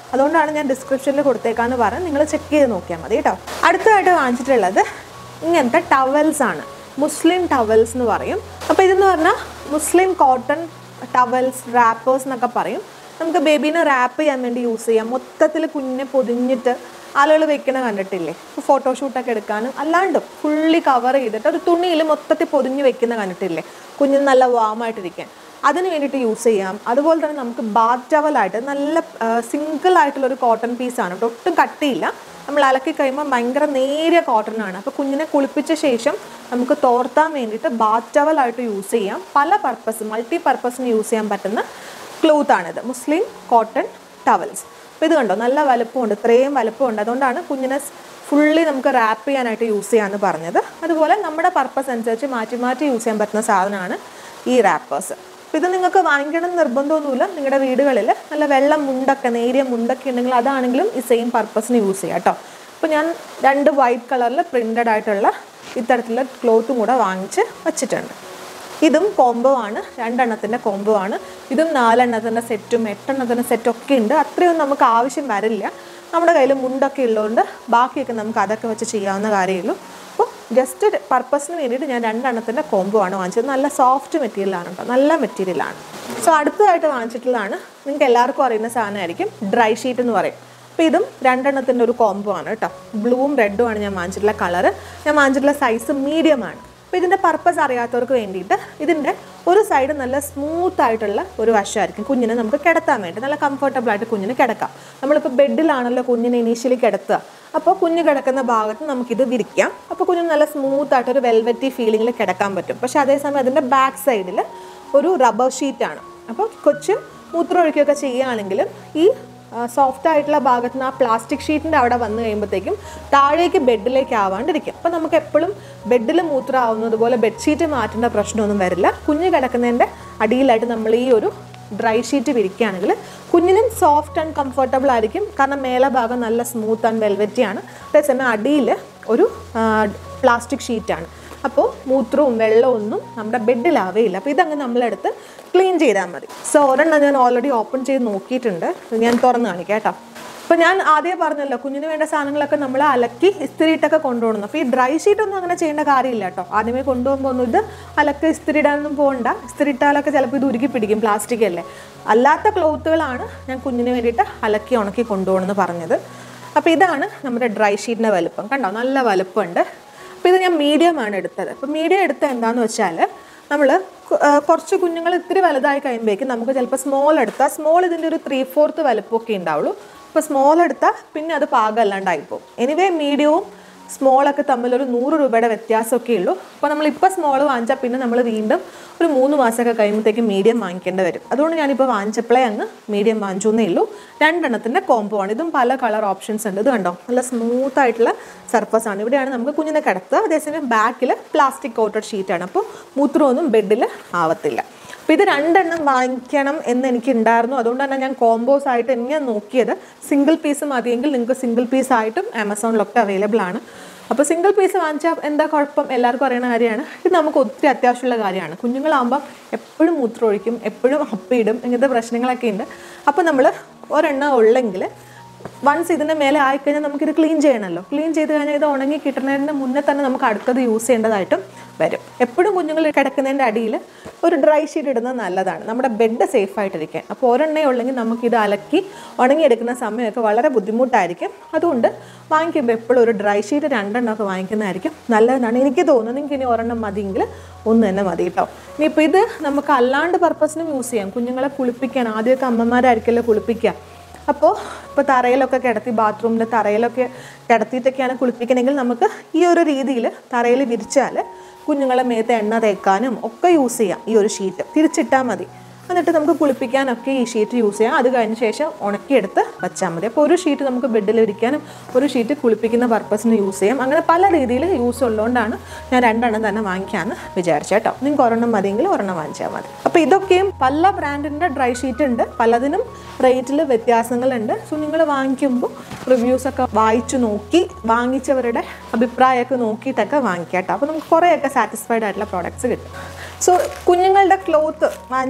അതുകൊണ്ടാണ് ഞാൻ ഡിസ്ക്രിപ്ഷനിൽ കൊടുത്തേക്കാന്ന് പറഞ്ഞ് നിങ്ങൾ ചെക്ക് ചെയ്ത് നോക്കിയാൽ മതി കേട്ടോ അടുത്തതായിട്ട് വാങ്ങിച്ചിട്ടുള്ളത് ഇങ്ങനത്തെ ടവൽസ് ആണ് മുസ്ലിം ടവൽസ് എന്ന് പറയും അപ്പോൾ ഇതെന്ന് പറഞ്ഞാൽ മുസ്ലിം കോട്ടൺ ടവൽസ് റാപ്പേഴ്സ് എന്നൊക്കെ പറയും നമുക്ക് ബേബീനെ റാപ്പ് ചെയ്യാൻ വേണ്ടി യൂസ് ചെയ്യാം മൊത്തത്തിൽ കുഞ്ഞിനെ പൊതിഞ്ഞിട്ട് ആളുകൾ വെക്കണ കണ്ടിട്ടില്ലേ ഫോട്ടോഷൂട്ടൊക്കെ എടുക്കാനും അല്ലാണ്ടും ഫുള്ളി കവർ ചെയ്തിട്ട് ഒരു തുണിയിൽ മൊത്തത്തിൽ പൊതിഞ്ഞ് വെക്കുന്ന കണ്ടിട്ടില്ലേ കുഞ്ഞിന് നല്ല വാമായിട്ടിരിക്കാൻ അതിന് വേണ്ടിയിട്ട് യൂസ് ചെയ്യാം അതുപോലെ തന്നെ നമുക്ക് ബാത്ത് ടവലായിട്ട് നല്ല സിംഗിൾ ആയിട്ടുള്ള ഒരു കോട്ടൺ പീസാണ് കേട്ടോ ഒട്ടും കട്ടിയില്ല നമ്മൾ അലക്കി കഴിയുമ്പോൾ ഭയങ്കര നേരിയ കോട്ടൺ ആണ് അപ്പോൾ കുഞ്ഞിനെ കുളിപ്പിച്ച ശേഷം നമുക്ക് തോർത്താൻ വേണ്ടിയിട്ട് ബാത്ത് ടവലായിട്ട് യൂസ് ചെയ്യാം പല പർപ്പസ് മൾട്ടി പർപ്പസിന് യൂസ് ചെയ്യാൻ പറ്റുന്ന ക്ലോത്ത് ആണിത് മുസ്ലിം കോട്ടൺ ടവൽസ് അപ്പോൾ ഇത് കണ്ടോ നല്ല വലുപ്പമുണ്ട് ഇത്രയും വലുപ്പമുണ്ട് അതുകൊണ്ടാണ് കുഞ്ഞിനെ ഫുള്ളി നമുക്ക് റാപ്പ് ചെയ്യാനായിട്ട് യൂസ് ചെയ്യാമെന്ന് പറഞ്ഞത് അതുപോലെ നമ്മുടെ പർപ്പസ് അനുസരിച്ച് മാറ്റി മാറ്റി യൂസ് ചെയ്യാൻ പറ്റുന്ന സാധനമാണ് ഈ റാപ്പേഴ്സ് അപ്പോൾ ഇത് നിങ്ങൾക്ക് വാങ്ങിക്കണം എന്ന് നിർബന്ധമൊന്നുമില്ല നിങ്ങളുടെ വീടുകളിൽ നല്ല വെള്ള മുണ്ടൊക്കെ നേരിയ മുണ്ടൊക്കെ ഉണ്ടെങ്കിൽ അതാണെങ്കിലും ഈ സെയിം പർപ്പസിന് യൂസ് ചെയ്യാം കേട്ടോ അപ്പോൾ ഞാൻ രണ്ട് വൈറ്റ് കളറിൽ പ്രിൻ്റഡ് ആയിട്ടുള്ള ഇത്തരത്തിലുള്ള ക്ലോത്തും കൂടെ വാങ്ങിച്ച് വച്ചിട്ടുണ്ട് ഇതും കോംബോ ആണ് രണ്ടെണ്ണത്തിൻ്റെ കോംബോ ആണ് ഇതും നാലെണ്ണത്തിൻ്റെ സെറ്റും എട്ടെണ്ണത്തിൻ്റെ സെറ്റും ഒക്കെ ഉണ്ട് അത്രയൊന്നും നമുക്ക് ആവശ്യം വരില്ല നമ്മുടെ കയ്യിൽ മുണ്ടൊക്കെ ഉള്ളതുകൊണ്ട് ബാക്കിയൊക്കെ നമുക്ക് അതൊക്കെ വെച്ച് ചെയ്യാവുന്ന കാര്യമുള്ളൂ അപ്പോൾ ജസ്റ്റ് പർപ്പസിന് വേണ്ടിയിട്ട് ഞാൻ രണ്ടെണ്ണത്തിൻ്റെ കോംബോ ആണ് വാങ്ങിച്ചത് നല്ല സോഫ്റ്റ് മെറ്റീരിയലാണ് കേട്ടോ നല്ല മെറ്റീരിയലാണ് സോ അടുത്തതായിട്ട് വാങ്ങിച്ചിട്ടുള്ളതാണ് നിങ്ങൾക്ക് എല്ലാവർക്കും അറിയുന്ന സാധനമായിരിക്കും ഡ്രൈ ഷീറ്റ് എന്ന് പറയും അപ്പോൾ ഇതും രണ്ടെണ്ണത്തിൻ്റെ ഒരു കോംബോ ആണ് കേട്ടോ ബ്ലൂവും റെഡും ആണ് ഞാൻ വാങ്ങിച്ചിട്ടുള്ള കളറ് ഞാൻ വാങ്ങിച്ചിട്ടുള്ള സൈസ് മീഡിയം ആണ് അപ്പോൾ ഇതിൻ്റെ പർപ്പസ് അറിയാത്തവർക്ക് വേണ്ടിയിട്ട് ഇതിൻ്റെ ഒരു സൈഡ് നല്ല സ്മൂത്ത് ആയിട്ടുള്ള ഒരു വശമായിരിക്കും കുഞ്ഞിനെ നമുക്ക് കിടത്താൻ വേണ്ടി നല്ല കംഫർട്ടബിൾ ആയിട്ട് കുഞ്ഞിന് കിടക്കാം നമ്മളിപ്പോൾ ബെഡിലാണല്ലോ കുഞ്ഞിനെ ഇനീഷ്യലി കിടത്തുക അപ്പോൾ കുഞ്ഞ് കിടക്കുന്ന ഭാഗത്ത് നമുക്കിത് വിരിക്കാം അപ്പോൾ കുഞ്ഞിന് നല്ല സ്മൂത്ത് ആയിട്ട് ഒരു വെൽവെറ്റി ഫീലിങ്ങിൽ കിടക്കാൻ പറ്റും പക്ഷേ അതേസമയം അതിൻ്റെ ബാക്ക് സൈഡിൽ ഒരു റബ്ബർ ഷീറ്റാണ് അപ്പോൾ കൊച്ച് മൂത്രം ഒഴിക്കുകയൊക്കെ ചെയ്യുകയാണെങ്കിലും ഈ സോഫ്റ്റ് ആയിട്ടുള്ള ഭാഗത്ത് നിന്ന് ആ പ്ലാസ്റ്റിക് ഷീറ്റിൻ്റെ അവിടെ വന്നു കഴിയുമ്പോഴത്തേക്കും താഴേക്ക് ബെഡിലേക്ക് ആവാണ്ടിരിക്കും അപ്പോൾ നമുക്ക് എപ്പോഴും ബെഡിൽ മൂത്രം ആവുന്നത് പോലെ ബെഡ്ഷീറ്റ് മാറ്റേണ്ട പ്രശ്നമൊന്നും വരില്ല കുഞ്ഞ് കിടക്കുന്നതിൻ്റെ അടിയിലായിട്ട് നമ്മൾ ഈ ഒരു ഡ്രൈ ഷീറ്റ് വിരിക്കുകയാണെങ്കിൽ കുഞ്ഞിനും സോഫ്റ്റ് ആൻഡ് കംഫർട്ടബിൾ ആയിരിക്കും കാരണം മേലെ ഭാഗം നല്ല സ്മൂത്ത് ആൻഡ് വെൽവെറ്റി ആണ് അതേസമയം അടിയിൽ ഒരു പ്ലാസ്റ്റിക് ഷീറ്റാണ് അപ്പോൾ മൂത്രവും വെള്ളവും ഒന്നും നമ്മുടെ ബെഡിലാവേയില്ല അപ്പോൾ ഇതങ്ങ് നമ്മളെടുത്ത് ക്ലീൻ ചെയ്താൽ മതി സോ ഒരെണ്ണം ഞാൻ ഓൾറെഡി ഓപ്പൺ ചെയ്ത് നോക്കിയിട്ടുണ്ട് ഇത് ഞാൻ തുറന്ന് കാണിക്കാം കേട്ടോ അപ്പോൾ ഞാൻ ആദ്യം പറഞ്ഞല്ലോ കുഞ്ഞിന് വേണ്ട സാധനങ്ങളൊക്കെ നമ്മൾ അലക്കി ഇസ്തിരിയിട്ടൊക്കെ കൊണ്ടുപോകണം അപ്പോൾ ഈ ഡ്രൈ ഷീറ്റ് ഒന്നും അങ്ങനെ ചെയ്യേണ്ട കാര്യമില്ല കേട്ടോ ആദ്യമേ കൊണ്ടുപോകുമ്പോൾ ഒന്നും ഇത് അലക്ക് ഇസ്തിരി ഇടാനൊന്നും പോകണ്ട ഇസ്തിരി ഇട്ടാലൊക്കെ ചിലപ്പോൾ ഇത് ഉരുക്കി പിടിക്കും പ്ലാസ്റ്റിക് അല്ലേ അല്ലാത്ത ക്ലോത്തുകളാണ് ഞാൻ കുഞ്ഞിന് വേണ്ടിയിട്ട് അലക്കി ഉണക്കി കൊണ്ടുപോകണമെന്ന് പറഞ്ഞത് അപ്പോൾ ഇതാണ് നമ്മുടെ ഡ്രൈ ഷീറ്റിൻ്റെ വലുപ്പം കണ്ടോ നല്ല വലുപ്പമുണ്ട് അപ്പോൾ ഇത് ഞാൻ മീഡിയം ആണ് എടുത്തത് അപ്പോൾ മീഡിയം എടുത്ത എന്താണെന്ന് വെച്ചാൽ നമ്മൾ കുറച്ച് കുഞ്ഞുങ്ങൾ ഇത്തിരി വലുതായി കഴിയുമ്പോഴേക്കും നമുക്ക് ചിലപ്പോൾ സ്മോൾ എടുത്താൽ സ്മോൾ ഇതിൻ്റെ ഒരു ത്രീ ഫോർത്ത് വലുപ്പമൊക്കെ ഉണ്ടാവുള്ളൂ അപ്പോൾ സ്മോൾ എടുത്താൽ പിന്നെ അത് പാകമല്ലാണ്ടായിപ്പോവും എനിവേ മീഡിയവും സ്മോളൊക്കെ തമ്മിലൊരു നൂറ് രൂപയുടെ വ്യത്യാസമൊക്കെ ഉള്ളൂ അപ്പോൾ നമ്മളിപ്പോൾ സ്മോൾ വാങ്ങിച്ചാൽ പിന്നെ നമ്മൾ വീണ്ടും ഒരു മൂന്ന് മാസമൊക്കെ കഴിയുമ്പോഴത്തേക്ക് മീഡിയം വാങ്ങിക്കേണ്ടി വരും അതുകൊണ്ട് ഞാനിപ്പോൾ വാങ്ങിച്ചപ്പോഴേ അങ്ങ് മീഡിയം വാങ്ങിച്ചു എന്നേ ഉള്ളൂ രണ്ടെണ്ണത്തിൻ്റെ കോംബോ ആണ് ഇതും പല കളർ ഓപ്ഷൻസ് ഉണ്ട് ഇത് കണ്ടോ നല്ല സ്മൂത്ത് ആയിട്ടുള്ള സർഫസ് ആണ് ഇവിടെയാണ് നമുക്ക് കുഞ്ഞിനെ കിടത്തുക അതേസമയം ബാക്കിൽ പ്ലാസ്റ്റിക് കോട്ടഡ് ഷീറ്റാണ് അപ്പോൾ മൂത്രമൊന്നും ബെഡിൽ ആവത്തില്ല അപ്പോൾ ഇത് രണ്ടെണ്ണം വാങ്ങിക്കണം എന്ന് എനിക്ക് ഉണ്ടായിരുന്നു അതുകൊണ്ട് തന്നെ ഞാൻ കോംബോസ് ആയിട്ട് ഞാൻ നോക്കിയത് സിംഗിൾ പീസ് മതിയെങ്കിൽ നിങ്ങൾക്ക് സിംഗിൾ പീസ് ആയിട്ടും ആമസോണിലൊക്കെ അവൈലബിൾ ആണ് അപ്പോൾ സിംഗിൾ പീസ് വാങ്ങിച്ചാൽ എന്താ കുഴപ്പം എല്ലാവർക്കും അറിയുന്ന കാര്യമാണ് ഇത് നമുക്ക് ഒത്തിരി അത്യാവശ്യമുള്ള കാര്യമാണ് കുഞ്ഞുങ്ങളാകുമ്പോൾ എപ്പോഴും മൂത്രം ഒഴിക്കും എപ്പോഴും അപ്പിയിടും ഇങ്ങനത്തെ പ്രശ്നങ്ങളൊക്കെ ഉണ്ട് അപ്പോൾ നമ്മൾ ഒരെണ്ണം ഉള്ളെങ്കിൽ വൺസ് ഇതിൻ്റെ മേലെ ആയിക്കഴിഞ്ഞാൽ നമുക്കിത് ക്ലീൻ ചെയ്യണമല്ലോ ക്ലീൻ ചെയ്ത് കഴിഞ്ഞാൽ ഇത് ഉണങ്ങി കിട്ടുന്നതിന് മുന്നേ തന്നെ നമുക്ക് അടുത്തത് യൂസ് ചെയ്യേണ്ടതായിട്ടും വരും എപ്പോഴും കുഞ്ഞുങ്ങൾ കിടക്കുന്നതിൻ്റെ അടിയിൽ ഒരു ഡ്രൈ ഷീറ്റ് ഇടുന്നത് നല്ലതാണ് നമ്മുടെ ബെഡ് സേഫ് ആയിട്ടിരിക്കാൻ അപ്പോൾ ഒരെണ്ണേ ഉള്ളെങ്കിൽ നമുക്കിത് അലക്കി ഉണങ്ങിയെടുക്കുന്ന സമയമൊക്കെ വളരെ ബുദ്ധിമുട്ടായിരിക്കും അതുകൊണ്ട് വാങ്ങിക്കുമ്പോൾ എപ്പോഴും ഒരു ഡ്രൈ ഷീറ്റ് രണ്ടെണ്ണമൊക്കെ വാങ്ങിക്കുന്നതായിരിക്കും നല്ലതെന്നാണ് എനിക്ക് തോന്നുന്നത് നിങ്ങൾക്ക് ഇനി ഒരെണ്ണം മതിയെങ്കിൽ ഒന്ന് തന്നെ മതി കേട്ടോ ഇനിയിപ്പോൾ ഇത് നമുക്ക് അല്ലാണ്ട് പർപ്പസിനും യൂസ് ചെയ്യാം കുഞ്ഞുങ്ങളെ കുളിപ്പിക്കാൻ ആദ്യമൊക്കെ അമ്മമാരായിരിക്കുമല്ലോ കുളിപ്പിക്കുക അപ്പോൾ ഇപ്പോൾ തറയിലൊക്കെ കിടത്തി ബാത്റൂമിൽ തറയിലൊക്കെ കിടത്തിയിട്ടൊക്കെയാണ് കുളിപ്പിക്കണമെങ്കിൽ നമുക്ക് ഈ ഒരു രീതിയിൽ തറയിൽ വിരിച്ചാൽ കുഞ്ഞുങ്ങളെ മേത്ത് എണ്ണ തേക്കാനും ഒക്കെ യൂസ് ചെയ്യാം ഈ ഒരു ഷീറ്റ് തിരിച്ചിട്ടാൽ മതി എന്നിട്ട് നമുക്ക് കുളിപ്പിക്കാനൊക്കെ ഈ ഷീറ്റ് യൂസ് ചെയ്യാം അത് കഴിഞ്ഞ ശേഷം ഉണക്കിയെടുത്ത് വെച്ചാൽ മതി അപ്പോൾ ഒരു ഷീറ്റ് നമുക്ക് ബെഡിൽ ഇരിക്കാനും ഒരു ഷീറ്റ് കുളിപ്പിക്കുന്ന പർപ്പസിന് യൂസ് ചെയ്യാം അങ്ങനെ പല രീതിയിൽ യൂസ് ഉള്ളതുകൊണ്ടാണ് ഞാൻ രണ്ടെണ്ണം തന്നെ വാങ്ങിക്കാമെന്ന് വിചാരിച്ചത് കേട്ടോ നിങ്ങൾക്ക് ഒരെണ്ണം മതിയെങ്കിൽ ഒരെണ്ണം വാങ്ങിച്ചാൽ മതി അപ്പോൾ ഇതൊക്കെയും പല ബ്രാൻഡിൻ്റെ ഡ്രൈ ഷീറ്റ് ഉണ്ട് പലതിനും റേറ്റിൽ വ്യത്യാസങ്ങളുണ്ട് സോ നിങ്ങൾ വാങ്ങിക്കുമ്പോൾ റിവ്യൂസൊക്കെ വായിച്ചു നോക്കി വാങ്ങിച്ചവരുടെ അഭിപ്രായമൊക്കെ നോക്കിയിട്ടൊക്കെ വാങ്ങിക്കാം കേട്ടോ അപ്പോൾ നമുക്ക് കുറേയൊക്കെ സാറ്റിസ്ഫൈഡ് ആയിട്ടുള്ള പ്രോഡക്റ്റ്സ് കിട്ടും സോ കുഞ്ഞുങ്ങളുടെ ക്ലോത്ത് വാങ്ങിച്ചിട്ടുള്ള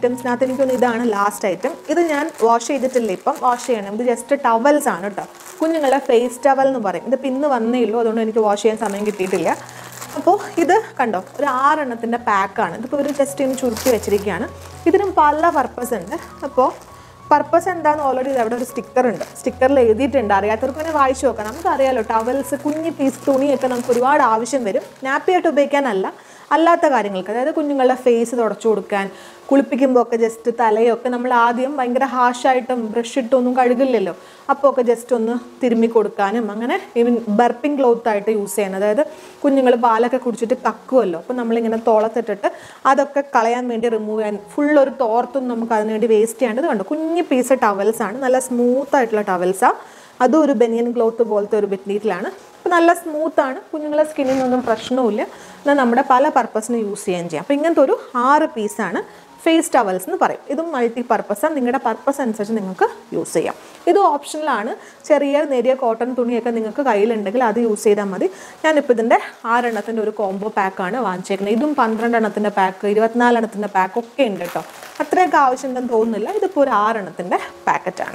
ഐറ്റംസിനകത്ത് എനിക്കൊന്ന് ഇതാണ് ലാസ്റ്റ് ഐറ്റം ഇത് ഞാൻ വാഷ് ചെയ്തിട്ടില്ല ഇപ്പം വാഷ് ചെയ്യണം ഇത് ജസ്റ്റ് ടവൽസ് ആണ് കേട്ടോ കുഞ്ഞുങ്ങളുടെ ഫേസ് ടവൽ എന്ന് പറയും ഇത് ഇന്ന് വന്നേ ഉള്ളൂ അതുകൊണ്ട് എനിക്ക് വാഷ് ചെയ്യാൻ സമയം കിട്ടിയിട്ടില്ല അപ്പോൾ ഇത് കണ്ടോ ഒരു ആറെണ്ണത്തിൻ്റെ പാക്കാണ് ഇതിപ്പോൾ ഒരു ജസ്റ്റ് ഇന്ന് ചുരുട്ടി വെച്ചിരിക്കുകയാണ് ഇതിനും പല പർപ്പസ് ഉണ്ട് അപ്പോൾ പർപ്പസ് എന്താണെന്ന് ഓൾറെഡി ഇത് അവിടെ ഒരു സ്റ്റിക്കർ ഉണ്ട് സ്റ്റിക്കറിൽ എഴുതിയിട്ടുണ്ട് അറിയാത്തവർക്ക് തന്നെ വായിച്ചു നോക്കാം നമുക്കറിയാലോ ടവൽസ് കുഞ്ഞി പീസ് തുണിയൊക്കെ നമുക്ക് ഒരുപാട് ആവശ്യം വരും നാപ്പിയായിട്ട് ഉപയോഗിക്കാനല്ല അല്ലാത്ത കാര്യങ്ങൾക്ക് അതായത് കുഞ്ഞുങ്ങളുടെ ഫേസ് തുടച്ചു കൊടുക്കാൻ കുളിപ്പിക്കുമ്പോൾ ഒക്കെ ജസ്റ്റ് തലയൊക്കെ നമ്മൾ ആദ്യം ഭയങ്കര ഹാഷായിട്ടും ബ്രഷ് ഇട്ടൊന്നും കഴുകില്ലല്ലോ അപ്പോൾ ഒക്കെ ജസ്റ്റ് ഒന്ന് തിരുമ്മി കൊടുക്കാനും അങ്ങനെ ഈവൻ ബർപ്പിംഗ് ക്ലോത്ത് ആയിട്ട് യൂസ് ചെയ്യണം അതായത് കുഞ്ഞുങ്ങൾ പാലൊക്കെ കുടിച്ചിട്ട് കക്കുമല്ലോ അപ്പോൾ നമ്മളിങ്ങനെ തോളത്തിട്ടിട്ട് അതൊക്കെ കളയാൻ വേണ്ടി റിമൂവ് ചെയ്യാൻ ഫുൾ ഒരു തോർത്തും നമുക്ക് അതിന് വേണ്ടി വേസ്റ്റ് ചെയ്യേണ്ടത് കണ്ടു കുഞ്ഞു പീസ് ടവൽസ് ആണ് നല്ല സ്മൂത്ത് ആയിട്ടുള്ള ടവൽസാണ് അതും ഒരു ബനിയൻ ക്ലോത്ത് പോലത്തെ ഒരു മെറ്റീരിയലാണ് അപ്പോൾ നല്ല സ്മൂത്ത് ആണ് കുഞ്ഞുങ്ങളെ സ്കിന്നിനൊന്നും പ്രശ്നവുമില്ല എന്നാൽ നമ്മുടെ പല പർപ്പസിന് യൂസ് ചെയ്യാൻ ചെയ്യാം അപ്പോൾ ഇങ്ങനത്തെ ഒരു ആറ് പീസാണ് ഫേസ് ടവൽസ് എന്ന് പറയും ഇതും മൾട്ടി പർപ്പസാണ് നിങ്ങളുടെ പർപ്പസ് അനുസരിച്ച് നിങ്ങൾക്ക് യൂസ് ചെയ്യാം ഇത് ഓപ്ഷനിലാണ് ചെറിയ നേരിയ കോട്ടൺ തുണിയൊക്കെ നിങ്ങൾക്ക് കയ്യിലുണ്ടെങ്കിൽ അത് യൂസ് ചെയ്താൽ മതി ഞാനിപ്പോൾ ഇതിൻ്റെ ആറെണ്ണത്തിൻ്റെ ഒരു കോംബോ പാക്കാണ് വാങ്ങിച്ചേക്കുന്നത് ഇതും പന്ത്രണ്ടെണ്ണത്തിൻ്റെ പാക്ക് ഇരുപത്തിനാലെണ്ണത്തിൻ്റെ പാക്ക് ഒക്കെ ഉണ്ട് കേട്ടോ അത്രയൊക്കെ ആവശ്യമുണ്ടെന്ന് തോന്നുന്നില്ല ഇതിപ്പോൾ ഒരു ആറെണ്ണത്തിൻ്റെ പാക്കറ്റാണ്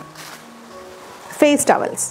ഫേസ് ടവൽസ്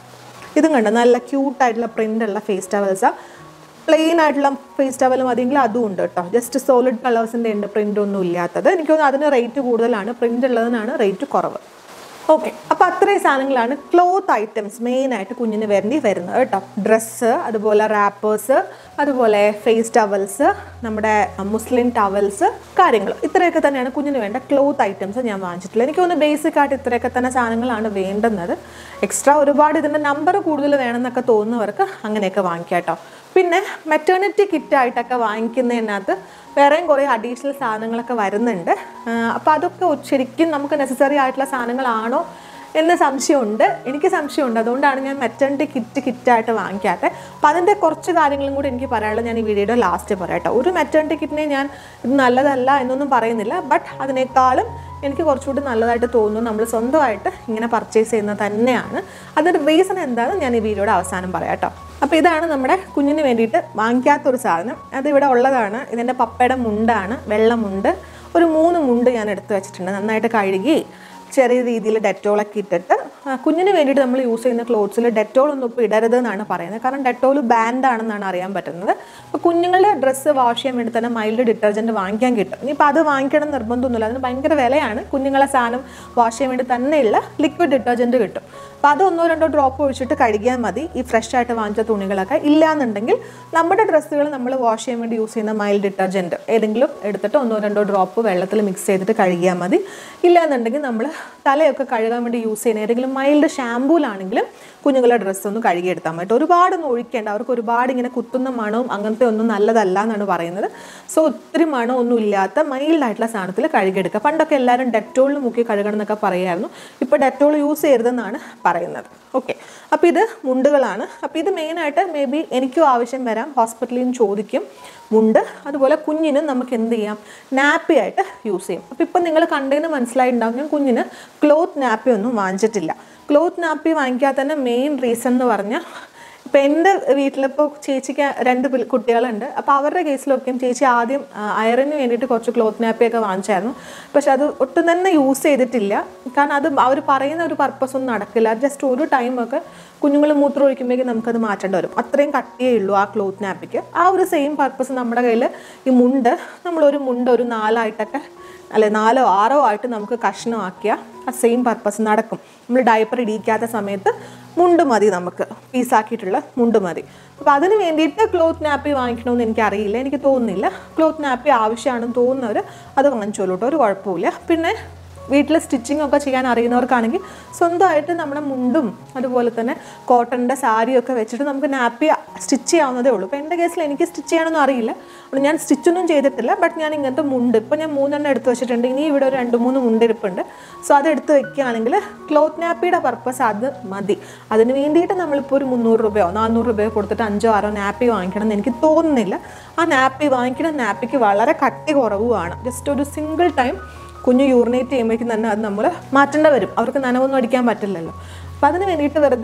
ഇതും കണ്ടോ നല്ല ക്യൂട്ടായിട്ടുള്ള പ്രിൻ്റുള്ള ഫേസ് ടവൽസാണ് പ്ലെയിൻ ആയിട്ടുള്ള ഫേസ് ടവൽ മതിയെങ്കിൽ അതും ഉണ്ട് കേട്ടോ ജസ്റ്റ് സോളിഡ് കളേഴ്സിൻ്റെ ഉണ്ട് പ്രിൻ്റ് ഒന്നും ഇല്ലാത്തത് എനിക്ക് തോന്നുന്നു അതിന് റേറ്റ് കൂടുതലാണ് പ്രിൻ്റ് ഉള്ളതിനാണ് റേറ്റ് കുറവ് ഓക്കെ അപ്പോൾ അത്രയും സാധനങ്ങളാണ് ക്ലോത്ത് ഐറ്റംസ് മെയിനായിട്ട് കുഞ്ഞിന് വേണ്ടി വരുന്നത് കേട്ടോ ഡ്രസ്സ് അതുപോലെ റാപ്പേഴ്സ് അതുപോലെ ഫേസ് ടവൽസ് നമ്മുടെ മുസ്ലിം ടവൽസ് കാര്യങ്ങൾ ഇത്രയൊക്കെ തന്നെയാണ് കുഞ്ഞിന് വേണ്ട ക്ലോത്ത് ഐറ്റംസ് ഞാൻ വാങ്ങിച്ചിട്ടുള്ളത് എനിക്ക് തോന്നുന്നു ബേസിക് ആയിട്ട് ഇത്രയൊക്കെ തന്നെ സാധനങ്ങളാണ് വേണ്ടുന്നത് എക്സ്ട്രാ ഒരുപാട് ഇതിൻ്റെ നമ്പർ കൂടുതൽ വേണമെന്നൊക്കെ തോന്നുന്നവർക്ക് അങ്ങനെയൊക്കെ വാങ്ങിക്കാം കേട്ടോ പിന്നെ മെറ്റേണിറ്റി കിറ്റായിട്ടൊക്കെ വാങ്ങിക്കുന്നതിനകത്ത് വേറെയും കുറേ അഡീഷണൽ സാധനങ്ങളൊക്കെ വരുന്നുണ്ട് അപ്പോൾ അതൊക്കെ ശരിക്കും നമുക്ക് നെസസറി ആയിട്ടുള്ള സാധനങ്ങളാണോ എന്ന് സംശയമുണ്ട് എനിക്ക് സംശയമുണ്ട് അതുകൊണ്ടാണ് ഞാൻ മെറ്റേണിറ്റി കിറ്റ് കിറ്റായിട്ട് വാങ്ങിക്കാത്തത് അപ്പോൾ അതിൻ്റെ കുറച്ച് കാര്യങ്ങളും കൂടി എനിക്ക് പറയാനുള്ളത് ഞാൻ ഈ വീഡിയോയുടെ ലാസ്റ്റ് പറയാം കേട്ടോ ഒരു മെറ്റേണിറ്റി കിറ്റിനെ ഞാൻ ഇത് നല്ലതല്ല എന്നൊന്നും പറയുന്നില്ല ബട്ട് അതിനേക്കാളും എനിക്ക് കുറച്ചുകൂടി നല്ലതായിട്ട് തോന്നുന്നു നമ്മൾ സ്വന്തമായിട്ട് ഇങ്ങനെ പർച്ചേസ് ചെയ്യുന്നത് തന്നെയാണ് അതിൻ്റെ റീസൺ എന്താണെന്ന് ഞാൻ ഈ വീഡിയോയുടെ അവസാനം പറയാം കേട്ടോ അപ്പോൾ ഇതാണ് നമ്മുടെ കുഞ്ഞിന് വേണ്ടിയിട്ട് വാങ്ങിക്കാത്തൊരു സാധനം അത് ഇവിടെ ഉള്ളതാണ് ഇതിൻ്റെ പപ്പയുടെ മുണ്ടാണ് വെള്ളമുണ്ട് ഒരു മൂന്ന് മുണ്ട് ഞാൻ എടുത്ത് വെച്ചിട്ടുണ്ട് നന്നായിട്ട് കഴുകി ചെറിയ രീതിയിൽ ഡെറ്റോളൊക്കെ ഇട്ടിട്ട് ആ, കുഞ്ഞിന് വേണ്ടിയിട്ട് നമ്മൾ യൂസ് ചെയ്യുന്ന ക്ലോത്ത്സിൽ ഡെറ്റോൾ ഒന്നും ഇപ്പോൾ ഇടരുത് എന്നാണ് പറയുന്നത് കാരണം ഡെറ്റോൾ ബാൻഡ് ആണെന്നാണ് അറിയാൻ പറ്റുന്നത് അപ്പോൾ കുഞ്ഞുങ്ങളുടെ ഡ്രസ്സ് വാഷ് ചെയ്യാൻ വേണ്ടി തന്നെ മൈൽഡ് ഡിറ്റർജൻറ്റ് വാങ്ങിക്കാൻ കിട്ടും ഇനിയിപ്പോൾ അത് വാങ്ങിക്കണം എന്ന് നിർബന്ധമൊന്നുമില്ല അതിന് ഭയങ്കര വിലയാണ് കുഞ്ഞുങ്ങളെ സാധനം വാഷ് ചെയ്യാൻ വേണ്ടി തന്നെയുള്ള ലിക്വിഡ് ഡിറ്റർജൻറ്റ് കിട്ടും അപ്പോൾ അത് ഒന്നോ രണ്ടോ ഡ്രോപ്പ് ഒഴിച്ചിട്ട് കഴുകിയാൽ മതി ഈ ഫ്രഷ് ആയിട്ട് വാങ്ങിച്ച തുണികളൊക്കെ ഇല്ലാന്നുണ്ടെങ്കിൽ നമ്മുടെ ഡ്രസ്സുകൾ നമ്മൾ വാഷ് ചെയ്യാൻ വേണ്ടി യൂസ് ചെയ്യുന്ന മൈൽഡ് ഡിറ്റർജൻറ്റ് ഏതെങ്കിലും എടുത്തിട്ട് ഒന്നോ രണ്ടോ ഡ്രോപ്പ് വെള്ളത്തിൽ മിക്സ് ചെയ്തിട്ട് കഴുകിയാൽ മതി ഇല്ലാന്നുണ്ടെങ്കിൽ നമ്മൾ തലയൊക്കെ കഴുകാൻ വേണ്ടി യൂസ് ചെയ്യുന്ന ഏതെങ്കിലും മൈൽഡ് ഷാമ്പൂലാണെങ്കിലും കുഞ്ഞുങ്ങളുടെ ഡ്രസ്സ് ഒന്ന് കഴുകിയെടുത്താൽ മതി ഒരുപാടൊന്നും ഒഴിക്കേണ്ട അവർക്ക് ഒരുപാട് ഇങ്ങനെ കുത്തുന്ന മണവും അങ്ങനത്തെ ഒന്നും നല്ലതല്ല എന്നാണ് പറയുന്നത് സോ ഒത്തിരി മണമൊന്നും ഇല്ലാത്ത മൈൽഡായിട്ടുള്ള സാധനത്തിൽ കഴുകിയെടുക്കുക പണ്ടൊക്കെ എല്ലാവരും ഡെറ്റോളിൽ മുക്കി കഴുകണം എന്നൊക്കെ പറയായിരുന്നു ഇപ്പോൾ ഡെറ്റോൾ യൂസ് ചെയ്യരുതെന്നാണ് പറയുന്നത് ഓക്കെ അപ്പോൾ ഇത് മുണ്ടുകളാണ് അപ്പോൾ ഇത് മെയിനായിട്ട് മേ ബി എനിക്കും ആവശ്യം വരാം ഹോസ്പിറ്റലിൽ നിന്ന് ചോദിക്കും മുണ്ട് അതുപോലെ കുഞ്ഞിനും നമുക്ക് എന്ത് ചെയ്യാം നാപ്പി ആയിട്ട് യൂസ് ചെയ്യും അപ്പോൾ ഇപ്പം നിങ്ങൾ കണ്ടതിന് മനസ്സിലായിട്ടുണ്ടാവും ഞാൻ കുഞ്ഞിന് ക്ലോത്ത് നാപ്പി ഒന്നും വാങ്ങിച്ചിട്ടില്ല ക്ലോത്ത് നാപ്പി വാങ്ങിക്കാത്തതിൻ്റെ മെയിൻ റീസൺ എന്ന് പറഞ്ഞാൽ ഇപ്പം എൻ്റെ വീട്ടിലിപ്പോൾ ചേച്ചിക്ക് രണ്ട് പിൾ- കുട്ടികളുണ്ട് അപ്പോൾ അവരുടെ കേസിലൊക്കെയും ചേച്ചി ആദ്യം അയറിന് വേണ്ടിയിട്ട് കുറച്ച് ക്ലോത്ത് നാപ്പിയൊക്കെ വാങ്ങിച്ചായിരുന്നു പക്ഷെ അത് ഒട്ടും തന്നെ യൂസ് ചെയ്തിട്ടില്ല കാരണം അത് അവർ പറയുന്ന ഒരു പർപ്പസ് ഒന്നും നടക്കില്ല ജസ്റ്റ് ഒരു ടൈമൊക്കെ കുഞ്ഞുങ്ങൾ മൂത്രം ഒഴിക്കുമ്പോഴേക്കും നമുക്കത് മാറ്റേണ്ടി വരും അത്രയും കട്ടിയേ ഉള്ളൂ ആ ക്ലോത്ത് നാപ്പിക്ക് ആ ഒരു സെയിം പർപ്പസ് നമ്മുടെ കയ്യിൽ ഈ മുണ്ട് നമ്മളൊരു മുണ്ട് ഒരു നാലായിട്ടൊക്കെ അല്ലെ നാലോ ആറോ ആയിട്ട് നമുക്ക് കഷ്ണമാക്കിയാൽ ആ സെയിം പർപ്പസ് നടക്കും നമ്മൾ ഡയപ്പർ ഇടിക്കാത്ത സമയത്ത് മുണ്ട് മതി നമുക്ക് പീസാക്കിയിട്ടുള്ള മുണ്ട് മതി അപ്പോൾ അതിന് വേണ്ടിയിട്ട് ക്ലോത്ത് നാപ്പി വാങ്ങിക്കണമെന്ന് എനിക്കറിയില്ല എനിക്ക് തോന്നുന്നില്ല ക്ലോത്ത് നാപ്പി ആവശ്യമാണെന്ന് തോന്നുന്നവർ അത് വാങ്ങിച്ചോളൂ കേട്ടോ ഒരു കുഴപ്പമില്ല പിന്നെ വീട്ടിൽ സ്റ്റിച്ചിങ് ഒക്കെ ചെയ്യാൻ അറിയുന്നവർക്കാണെങ്കിൽ സ്വന്തമായിട്ട് നമ്മുടെ മുണ്ടും അതുപോലെ തന്നെ കോട്ടൻ്റെ സാരിയൊക്കെ വെച്ചിട്ട് നമുക്ക് നാപ്പി സ്റ്റിച്ച് ചെയ്യാവുന്നതേ ഉള്ളൂ ഇപ്പോൾ എൻ്റെ കേസിൽ എനിക്ക് സ്റ്റിച്ച് ചെയ്യാനൊന്നും അറിയില്ല അതുകൊണ്ട് ഞാൻ സ്റ്റിച്ചൊന്നും ചെയ്തിട്ടില്ല ബട്ട് ഞാൻ ഇങ്ങനത്തെ മുണ്ട് ഇപ്പോൾ ഞാൻ മൂന്നെണ്ണം എടുത്ത് വെച്ചിട്ടുണ്ട് ഇനി ഇവിടെ ഒരു രണ്ട് മൂന്ന് മുണ്ടിരിപ്പുണ്ട് സോ അത് എടുത്ത് വെക്കുകയാണെങ്കിൽ ക്ലോത്ത് നാപ്പിയുടെ പർപ്പസ് അത് മതി അതിന് വേണ്ടിയിട്ട് നമ്മളിപ്പോൾ ഒരു മുന്നൂറ് രൂപയോ നാനൂറ് രൂപയോ കൊടുത്തിട്ട് അഞ്ചോ ആറോ നാപ്പി വാങ്ങിക്കണം എന്ന് എനിക്ക് തോന്നുന്നില്ല ആ നാപ്പി വാങ്ങിക്കുന്ന നാപ്പിക്ക് വളരെ കട്ടി കുറവുമാണ് ജസ്റ്റ് ഒരു സിംഗിൾ ടൈം കുഞ്ഞ് യൂറിനേറ്റ് ചെയ്യുമ്പോഴേക്കും തന്നെ അത് നമ്മൾ മാറ്റേണ്ട വരും അവർക്ക് നനവൊന്നും അടിക്കാൻ പറ്റില്ലല്ലോ അപ്പം അതിന് വേണ്ടിയിട്ട് വെറുതെ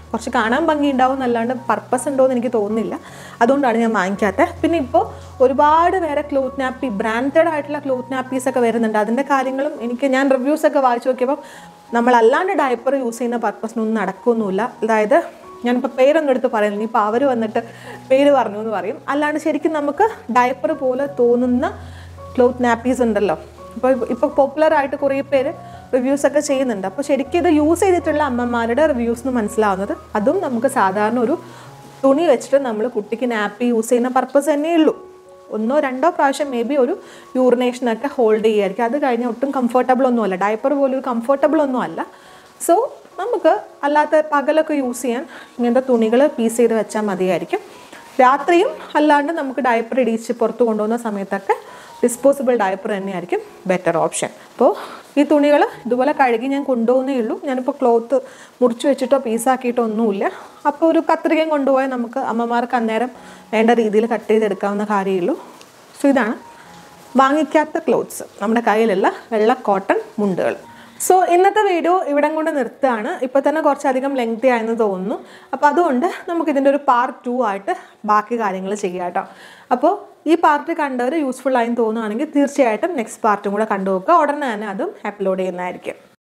കുറച്ച് കാണാൻ ഭംഗി ഉണ്ടാവും എന്നല്ലാണ്ട് പർപ്പസ് ഉണ്ടോ എന്ന് എനിക്ക് തോന്നുന്നില്ല അതുകൊണ്ടാണ് ഞാൻ വാങ്ങിക്കാത്തത് പിന്നെ ഇപ്പോൾ ഒരുപാട് വേറെ ക്ലോത്ത് നാപ്പി ബ്രാൻഡഡ് ആയിട്ടുള്ള ക്ലോത്ത് നാപ്പീസ് ഒക്കെ വരുന്നുണ്ട് അതിൻ്റെ കാര്യങ്ങളും എനിക്ക് ഞാൻ റിവ്യൂസ് ഒക്കെ വായിച്ചു നോക്കിയപ്പോൾ നമ്മളല്ലാണ്ട് ഡയപ്പർ യൂസ് ചെയ്യുന്ന പർപ്പസിനൊന്നും നടക്കുകയൊന്നുമില്ല അതായത് ഞാനിപ്പോൾ പേരൊന്നും എടുത്ത് പറയുന്നില്ല ഇപ്പോൾ അവർ വന്നിട്ട് പേര് പറഞ്ഞു എന്ന് പറയും അല്ലാണ്ട് ശരിക്കും നമുക്ക് ഡയപ്പർ പോലെ തോന്നുന്ന ക്ലോത്ത് നാപ്പീസ് ഉണ്ടല്ലോ ഇപ്പോൾ ഇപ്പോൾ പോപ്പുലർ ആയിട്ട് കുറേ പേര് റിവ്യൂസ് ഒക്കെ ചെയ്യുന്നുണ്ട് അപ്പോൾ ശരിക്കും ഇത് യൂസ് ചെയ്തിട്ടുള്ള അമ്മമാരുടെ റിവ്യൂസ് എന്ന് മനസ്സിലാവുന്നത് അതും നമുക്ക് സാധാരണ ഒരു തുണി വെച്ചിട്ട് നമ്മൾ കുട്ടിക്ക് നാപ്പി യൂസ് ചെയ്യുന്ന പർപ്പസ് തന്നെ ഉള്ളൂ ഒന്നോ രണ്ടോ പ്രാവശ്യം മേ ബി ഒരു യൂറിനേഷനൊക്കെ ഹോൾഡ് ചെയ്യുമായിരിക്കും അത് കഴിഞ്ഞാൽ ഒട്ടും കംഫർട്ടബിൾ ഒന്നുമല്ല ഡയപ്പർ പോലും ഒരു കംഫർട്ടബിൾ ഒന്നും അല്ല സോ നമുക്ക് അല്ലാത്ത പകലൊക്കെ യൂസ് ചെയ്യാൻ ഇങ്ങനത്തെ തുണികൾ പീസ് ചെയ്ത് വെച്ചാൽ മതിയായിരിക്കും രാത്രിയും അല്ലാണ്ട് നമുക്ക് ഡയപ്പർ ഇടിച്ച് പുറത്ത് കൊണ്ടുപോകുന്ന സമയത്തൊക്കെ ഡിസ്പോസിബിൾ ഡയപ്പർ തന്നെയായിരിക്കും ബെറ്റർ ഓപ്ഷൻ അപ്പോൾ ഈ തുണികൾ ഇതുപോലെ കഴുകി ഞാൻ കൊണ്ടുപോകുന്നേ ഉള്ളൂ ഞാനിപ്പോൾ ക്ലോത്ത് മുറിച്ച് വെച്ചിട്ടോ പീസാക്കിയിട്ടോ ഒന്നുമില്ല അപ്പോൾ ഒരു കത്രികയും കൊണ്ടുപോയാൽ നമുക്ക് അമ്മമാർക്ക് അന്നേരം വേണ്ട രീതിയിൽ കട്ട് ചെയ്തെടുക്കാവുന്ന കാര്യമുള്ളൂ സോ ഇതാണ് വാങ്ങിക്കാത്ത ക്ലോത്ത്സ് നമ്മുടെ കയ്യിലുള്ള വെള്ള കോട്ടൺ മുണ്ടുകൾ സോ ഇന്നത്തെ വീഡിയോ ഇവിടം കൊണ്ട് നിർത്തുകയാണ് ഇപ്പോൾ തന്നെ കുറച്ചധികം ലെങ്തി ആയെന്ന് തോന്നുന്നു അപ്പോൾ അതുകൊണ്ട് നമുക്ക് ഇതിൻ്റെ ഒരു പാർട്ട് ടു ആയിട്ട് ബാക്കി കാര്യങ്ങൾ ചെയ്യാം കേട്ടോ അപ്പോൾ ഈ പാർട്ട് കണ്ടവർ യൂസ്ഫുൾ ആയി തോന്നുകയാണെങ്കിൽ തീർച്ചയായിട്ടും നെക്സ്റ്റ് പാർട്ടും കൂടെ കണ്ടു നോക്കുക ഉടനെ തന്നെ അതും അപ്ലോഡ് ചെയ്യുന്നതായിരിക്കും